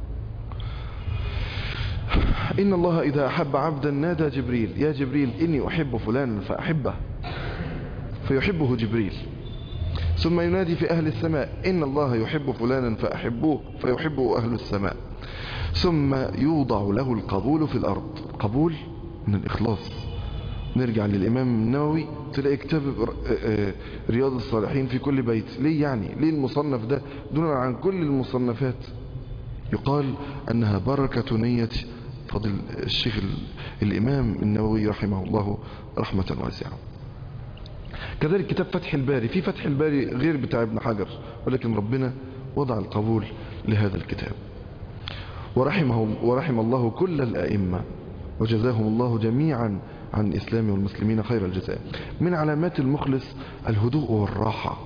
إن الله إذا أحب عبدا نادى جبريل يا جبريل إني أحب فلانا فأحبه فيحبه جبريل ثم ينادي في أهل السماء إن الله يحب فلانا فأحبوه فيحبه أهل السماء ثم يوضع له القبول في الأرض قبول من الإخلاص نرجع للإمام النووي تلاقي كتاب رياض الصالحين في كل بيت ليه يعني ليه المصنف ده دون عن كل المصنفات يقال أنها بركة نية فضل الشيخ الإمام النووي رحمه الله رحمة واسعة كذلك كتاب فتح الباري في فتح الباري غير بتاع ابن حجر ولكن ربنا وضع القبول لهذا الكتاب ورحمه ورحم الله كل الأئمة وجزاهم الله جميعا عن الإسلام والمسلمين خير الجزاء من علامات المخلص الهدوء والراحة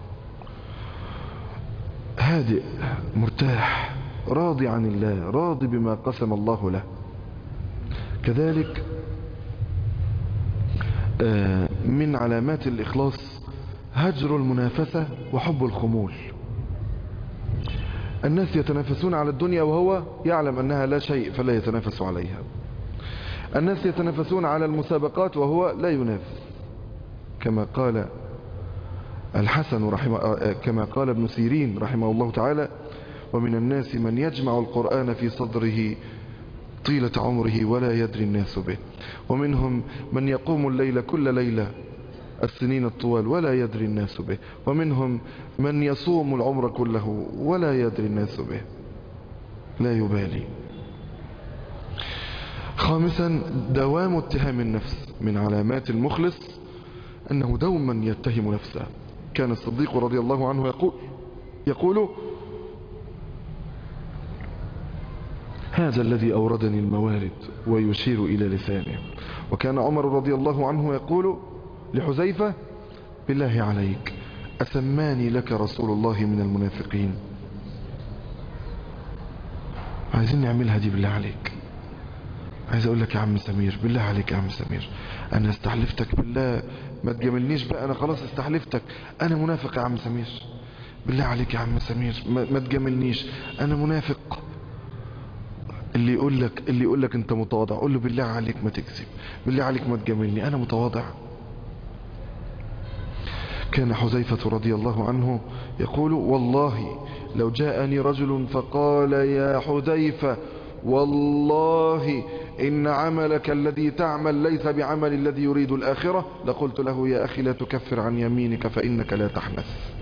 هادئ مرتاح راضي عن الله راضي بما قسم الله له كذلك من علامات الإخلاص هجر المنافسة وحب الخمول الناس يتنافسون على الدنيا وهو يعلم أنها لا شيء فلا يتنافس عليها الناس يتنافسون على المسابقات وهو لا ينافس كما قال الحسن رحمه كما قال ابن سيرين رحمه الله تعالى ومن الناس من يجمع القرآن في صدره طيلة عمره ولا يدري الناس به ومنهم من يقوم الليل كل ليلة السنين الطوال ولا يدري الناس به ومنهم من يصوم العمر كله ولا يدري الناس به لا يبالي خامسا دوام اتهام النفس من علامات المخلص أنه دوما يتهم نفسه كان الصديق رضي الله عنه يقول يقول هذا الذي أوردني الموارد ويشير إلى لسانه وكان عمر رضي الله عنه يقول لحذيفة بالله عليك أسماني لك رسول الله من المنافقين عايزين نعملها دي بالله عليك عايز اقول لك يا عم سمير بالله عليك يا عم سمير انا استحلفتك بالله ما تجاملنيش بقى انا خلاص استحلفتك انا منافق يا عم سمير بالله عليك يا عم سمير ما, ما تجاملنيش انا منافق اللي يقول لك اللي يقول لك انت متواضع قول له بالله عليك ما تكذب بالله عليك ما تجاملني انا متواضع كان حذيفة رضي الله عنه يقول والله لو جاءني رجل فقال يا حذيفة والله إن عملك الذي تعمل ليس بعمل الذي يريد الآخرة لقلت له يا أخي لا تكفر عن يمينك فإنك لا تحنث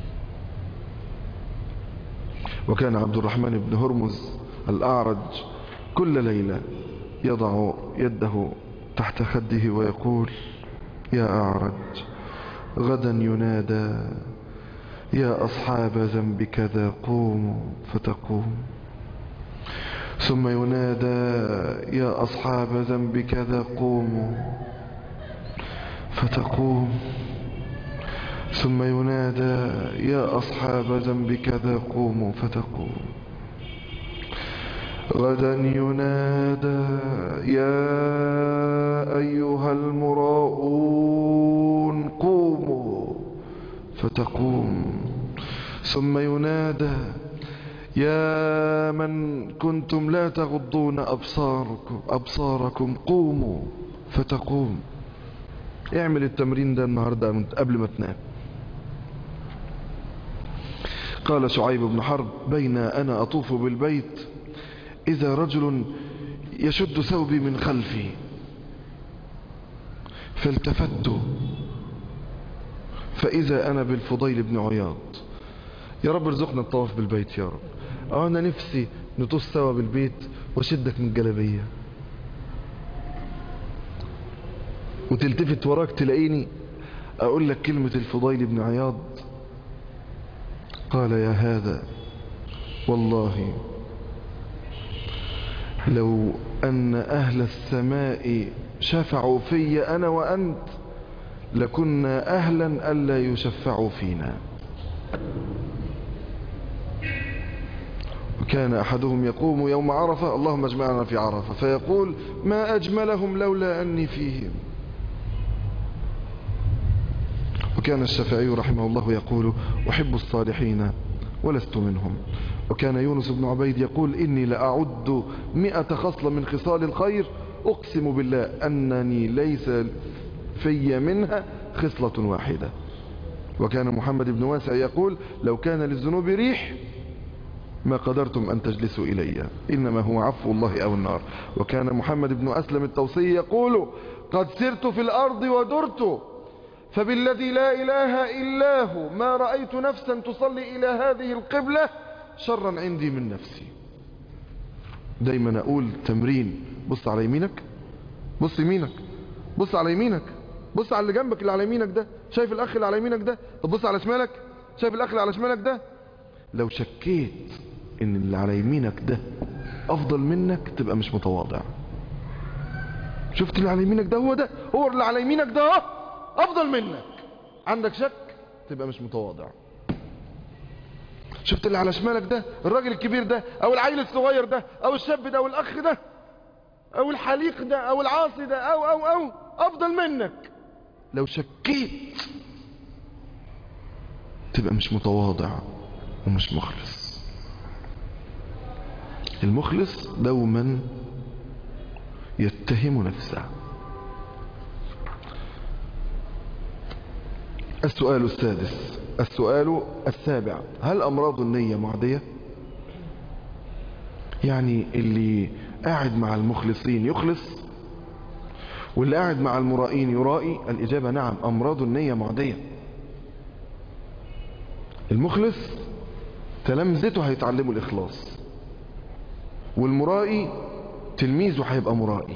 وكان عبد الرحمن بن هرمز الأعرج كل ليلة يضع يده تحت خده ويقول يا أعرج غدا ينادى يا أصحاب ذنب كذا قوموا فتقوم ثم ينادى يا أصحاب ذنب كذا قوموا فتقوم ثم ينادى يا أصحاب ذنب كذا قوموا فتقوم غدا ينادى يا أيها المراؤون قوموا فتقوم ثم ينادى يا من كنتم لا تغضون أبصاركم, أبصاركم قوموا فتقوم اعمل التمرين ده النهاردة قبل ما تنام قال شعيب بن حرب بين أنا أطوف بالبيت إذا رجل يشد ثوبي من خلفي فالتفت فإذا أنا بالفضيل بن عياض يا رب ارزقنا الطواف بالبيت يا رب اه انا نفسي نطوف سوا بالبيت واشدك من الجلبية وتلتفت وراك تلاقيني اقول لك كلمة الفضيل بن عياض قال يا هذا والله لو ان اهل السماء شفعوا في انا وانت لكنا اهلا الا يشفعوا فينا كان أحدهم يقوم يوم عرفة اللهم اجمعنا في عرفة فيقول ما أجملهم لولا أني فيهم وكان الشافعي رحمه الله يقول أحب الصالحين ولست منهم وكان يونس بن عبيد يقول إني لأعد مئة خصلة من خصال الخير أقسم بالله أنني ليس في منها خصلة واحدة وكان محمد بن واسع يقول لو كان للذنوب ريح ما قدرتم أن تجلسوا إلي إنما هو عفو الله أو النار وكان محمد بن أسلم التوصي يقول قد سرت في الأرض ودرت فبالذي لا إله إلا هو ما رأيت نفسا تصلي إلى هذه القبلة شرا عندي من نفسي دايما أقول تمرين بص على يمينك بص يمينك بص على يمينك بص على اللي جنبك اللي على يمينك ده شايف الأخ اللي على يمينك ده طب بص على شمالك شايف الأخ اللي على شمالك ده لو شكيت ان اللي على يمينك ده افضل منك تبقى مش متواضع شفت اللي على يمينك ده هو ده هو اللي على يمينك ده افضل منك عندك شك تبقى مش متواضع شفت اللي على شمالك ده الراجل الكبير ده او العيل الصغير ده او الشاب ده او الاخ ده او الحليق ده او العاصي ده او او او افضل منك لو شكيت تبقى مش متواضع ومش مخلص المخلص دوما يتهم نفسه السؤال السادس السؤال السابع هل أمراض النية معدية يعني اللي قاعد مع المخلصين يخلص واللي قاعد مع المرائين يرائي الإجابة نعم أمراض النية معدية المخلص تلامذته هيتعلموا الإخلاص والمرائي تلميذه هيبقى مرائي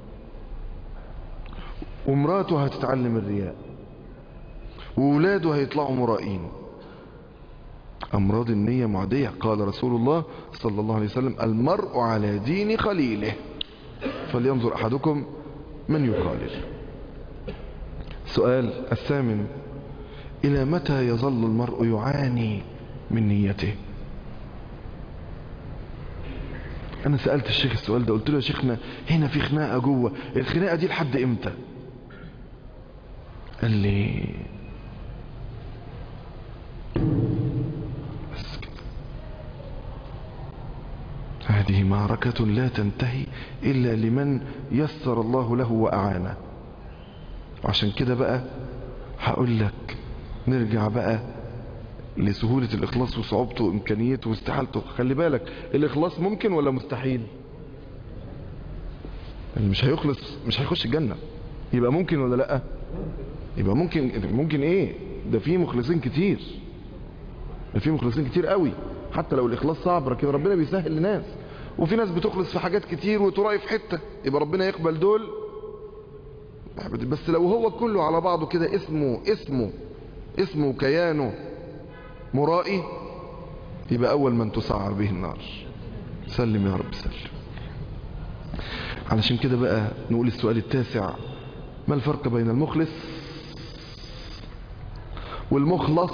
ومراته هتتعلم الرياء وولاده هيطلعوا مرائين أمراض النية معدية قال رسول الله صلى الله عليه وسلم المرء على دين خليله فلينظر أحدكم من يخالل سؤال الثامن إلى متى يظل المرء يعاني من نيته أنا سألت الشيخ السؤال ده قلت له يا شيخنا هنا في خناقة جوه الخناقة دي لحد إمتى قال لي بس كده هذه معركة لا تنتهي إلا لمن يسر الله له وأعانه وعشان كده بقى هقول لك نرجع بقى لسهولة الإخلاص وصعوبته وإمكانيته واستحالته خلي بالك الإخلاص ممكن ولا مستحيل اللي مش هيخلص مش هيخش الجنة يبقى ممكن ولا لأ يبقى ممكن ممكن ايه ده في مخلصين كتير ده في مخلصين كتير قوي حتى لو الإخلاص صعب لكن ربنا بيسهل لناس وفي ناس بتخلص في حاجات كتير وتراعي في حتة يبقى ربنا يقبل دول بس لو هو كله على بعضه كده اسمه اسمه اسمه كيانه مرائي يبقى أول من تسعر به النار سلم يا رب سلم علشان كده بقى نقول السؤال التاسع ما الفرق بين المخلص والمخلص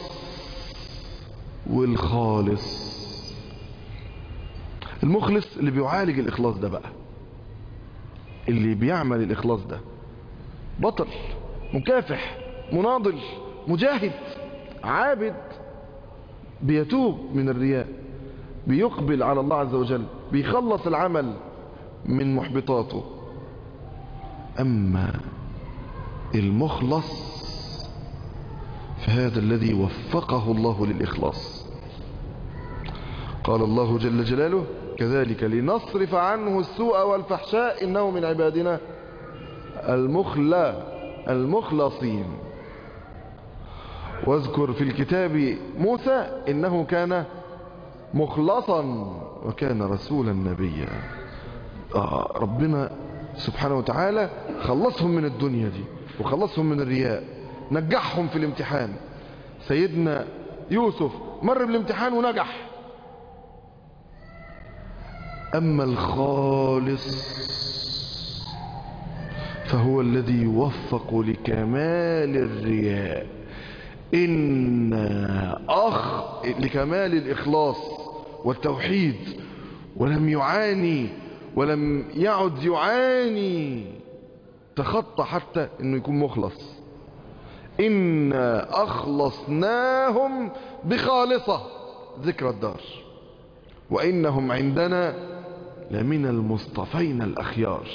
والخالص المخلص اللي بيعالج الإخلاص ده بقى اللي بيعمل الإخلاص ده بطل مكافح مناضل مجاهد عابد بيتوب من الرياء بيقبل على الله عز وجل بيخلص العمل من محبطاته أما المخلص فهذا الذي وفقه الله للإخلاص قال الله جل جلاله كذلك لنصرف عنه السوء والفحشاء إنه من عبادنا المخلى المخلصين واذكر في الكتاب موسى إنه كان مخلصا وكان رسولا نبيا آه ربنا سبحانه وتعالى خلصهم من الدنيا دي وخلصهم من الرياء نجحهم في الامتحان سيدنا يوسف مر بالامتحان ونجح أما الخالص فهو الذي يوفق لكمال الرياء إن أخ لكمال الإخلاص والتوحيد ولم يعاني ولم يعد يعاني تخطى حتى انه يكون مخلص إنا أخلصناهم بخالصة ذكر الدار وإنهم عندنا لمن المصطفين الأخيار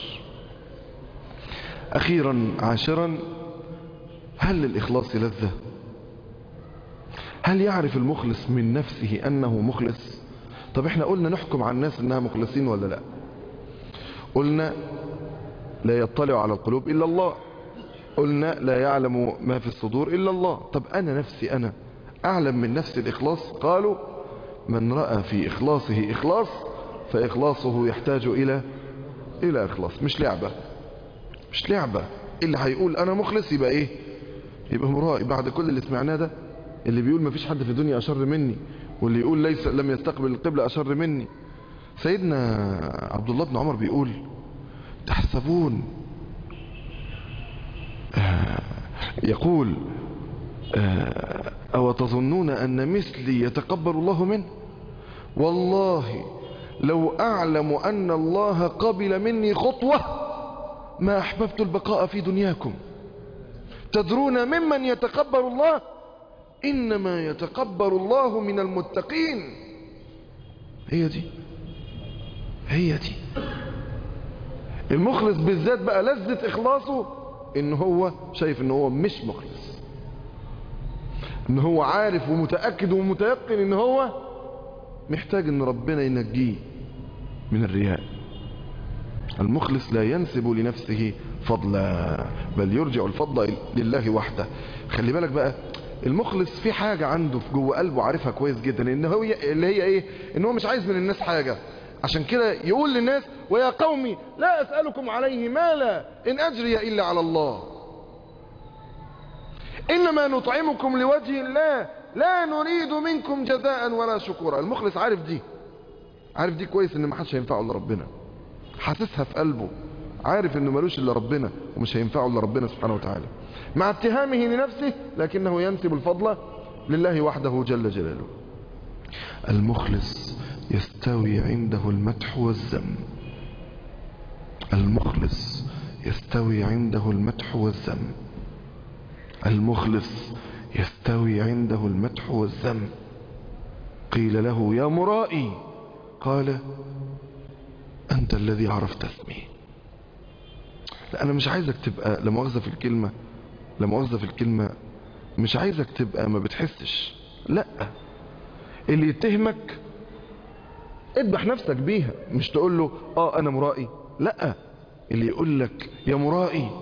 أخيرا عاشرا هل للإخلاص لذة هل يعرف المخلص من نفسه أنه مخلص طب احنا قلنا نحكم على الناس أنها مخلصين ولا لا قلنا لا يطلع على القلوب إلا الله قلنا لا يعلم ما في الصدور إلا الله طب أنا نفسي أنا أعلم من نفسي الإخلاص قالوا من رأى في إخلاصه إخلاص فإخلاصه يحتاج إلى إلى إخلاص مش لعبة مش لعبة اللي هيقول أنا مخلص يبقى إيه يبقى مرائي بعد كل اللي سمعناه ده اللي بيقول ما فيش حد في الدنيا أشر مني واللي يقول ليس لم يستقبل القبلة أشر مني سيدنا عبد الله بن عمر بيقول تحسبون آه يقول آه أو تظنون أن مثلي يتقبل الله منه والله لو أعلم أن الله قبل مني خطوة ما أحببت البقاء في دنياكم تدرون ممن يتقبل الله إنما يتقبل الله من المتقين هي دي هي دي المخلص بالذات بقى لذة إخلاصه إن هو شايف إن هو مش مخلص إن هو عارف ومتأكد ومتيقن إن هو محتاج إن ربنا ينجيه من الرياء المخلص لا ينسب لنفسه فضلا بل يرجع الفضل لله وحده خلي بالك بقى المخلص في حاجة عنده في جوه قلبه عارفها كويس جدا ان هو اللي هي ايه ان هو مش عايز من الناس حاجة عشان كده يقول للناس ويا قومي لا أسألكم عليه مالا إن أجري إلا على الله إنما نطعمكم لوجه الله لا نريد منكم جزاء ولا شكورا المخلص عارف دي عارف دي كويس ان ما حدش هينفعه الا ربنا حاسسها في قلبه عارف انه ملوش الا ربنا ومش هينفعه الا ربنا سبحانه وتعالى مع اتهامه لنفسه لكنه ينسب الفضل لله وحده جل جلاله المخلص يستوي عنده المدح والذم المخلص يستوي عنده المدح والذم المخلص يستوي عنده المدح والذم قيل له يا مرائي قال أنت الذي عرفت اسمي لا أنا مش عايزك تبقى لمؤاخذة في الكلمة لمؤاخذة في الكلمة مش عايزك تبقى ما بتحسش لا اللي يتهمك اذبح نفسك بيها مش تقول له اه انا مرائي لا اللي يقول لك يا مرائي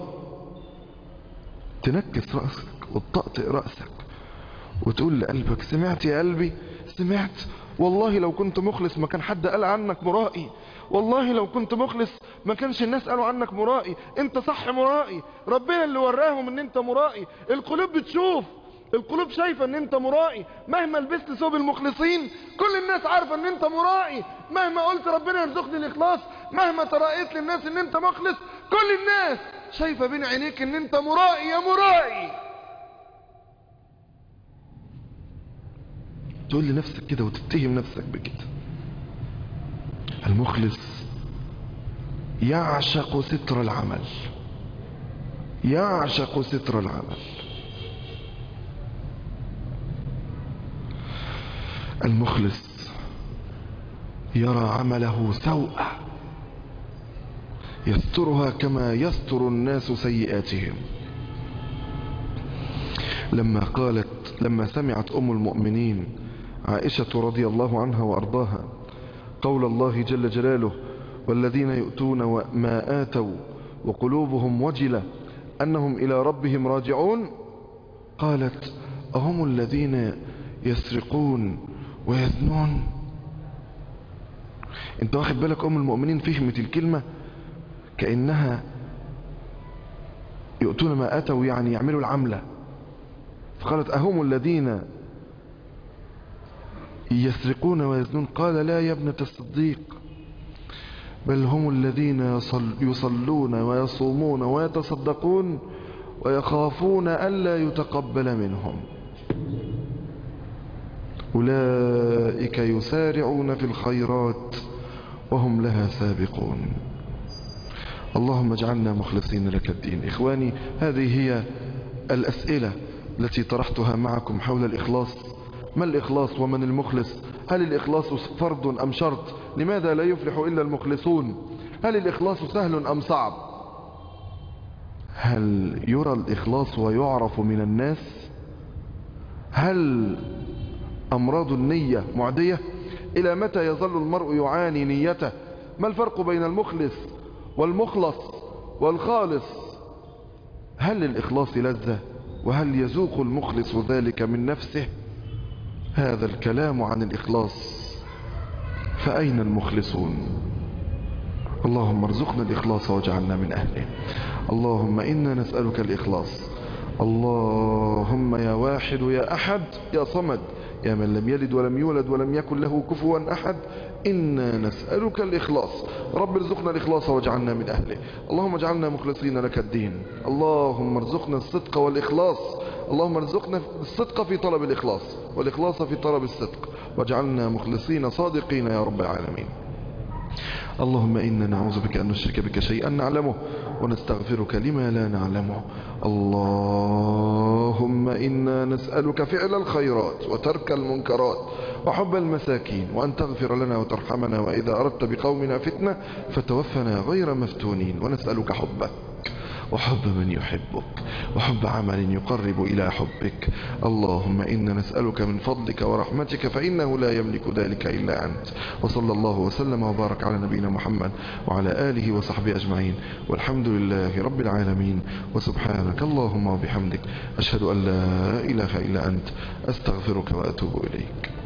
تنكس رأسك وتطقطق رأسك وتقول لقلبك سمعت يا قلبي سمعت والله لو كنت مخلص ما كان حد قال عنك مرائي والله لو كنت مخلص ما كانش الناس قالوا عنك مرائي انت صح مرائي ربنا اللي وراهم ان انت مرائي القلوب بتشوف القلوب شايفة ان انت مرائي مهما لبست ثوب المخلصين كل الناس عارفة ان انت مرائي مهما قلت ربنا يرزقني الاخلاص مهما ترأيت للناس ان انت مخلص كل الناس شايفة بين عينيك ان انت مرائي يا مرائي تقول لنفسك كده وتتهم نفسك بكده المخلص يعشق ستر العمل يعشق ستر العمل المخلص يرى عمله سوءة يسترها كما يستر الناس سيئاتهم لما قالت لما سمعت أم المؤمنين عائشة رضي الله عنها وأرضاها قول الله جل جلاله والذين يؤتون ما آتوا وقلوبهم وجلة أنهم إلى ربهم راجعون قالت أهم الذين يسرقون ويزنون انت واخد بالك ام المؤمنين فهمت الكلمة كأنها يؤتون ما أتوا يعني يعملوا العملة فقالت أهم الذين يسرقون ويزنون قال لا يا ابنة الصديق بل هم الذين يصل يصلون ويصومون ويتصدقون ويخافون ألا يتقبل منهم أولئك يسارعون في الخيرات وهم لها سابقون اللهم اجعلنا مخلصين لك الدين إخواني هذه هي الأسئلة التي طرحتها معكم حول الإخلاص ما الإخلاص ومن المخلص هل الإخلاص فرض أم شرط لماذا لا يفلح إلا المخلصون هل الإخلاص سهل أم صعب هل يرى الإخلاص ويعرف من الناس هل أمراض النية معدية إلى متى يظل المرء يعاني نيته ما الفرق بين المخلص والمخلص والخالص هل للإخلاص لذة وهل يذوق المخلص ذلك من نفسه هذا الكلام عن الإخلاص فأين المخلصون اللهم ارزقنا الإخلاص واجعلنا من أهله اللهم إنا نسألك الإخلاص اللهم يا واحد يا أحد يا صمد يا من لم يلد ولم يولد ولم يكن له كفوا أحد إنا نسألك الإخلاص رب ارزقنا الإخلاص واجعلنا من أهله اللهم اجعلنا مخلصين لك الدين اللهم ارزقنا الصدق والإخلاص اللهم ارزقنا الصدق في طلب الإخلاص والإخلاص في طلب الصدق واجعلنا مخلصين صادقين يا رب العالمين اللهم إنا نعوذ بك أن نشرك بك شيئا نعلمه ونستغفرك لما لا نعلمه اللهم إنا نسألك فعل الخيرات وترك المنكرات وحب المساكين وأن تغفر لنا وترحمنا وإذا أردت بقومنا فتنة فتوفنا غير مفتونين ونسألك حبك وحب من يحبك وحب عمل يقرب إلى حبك اللهم إنا نسألك من فضلك ورحمتك فإنه لا يملك ذلك إلا أنت وصلى الله وسلم وبارك على نبينا محمد وعلى آله وصحبه أجمعين والحمد لله رب العالمين وسبحانك اللهم وبحمدك أشهد أن لا إله إلا أنت أستغفرك وأتوب إليك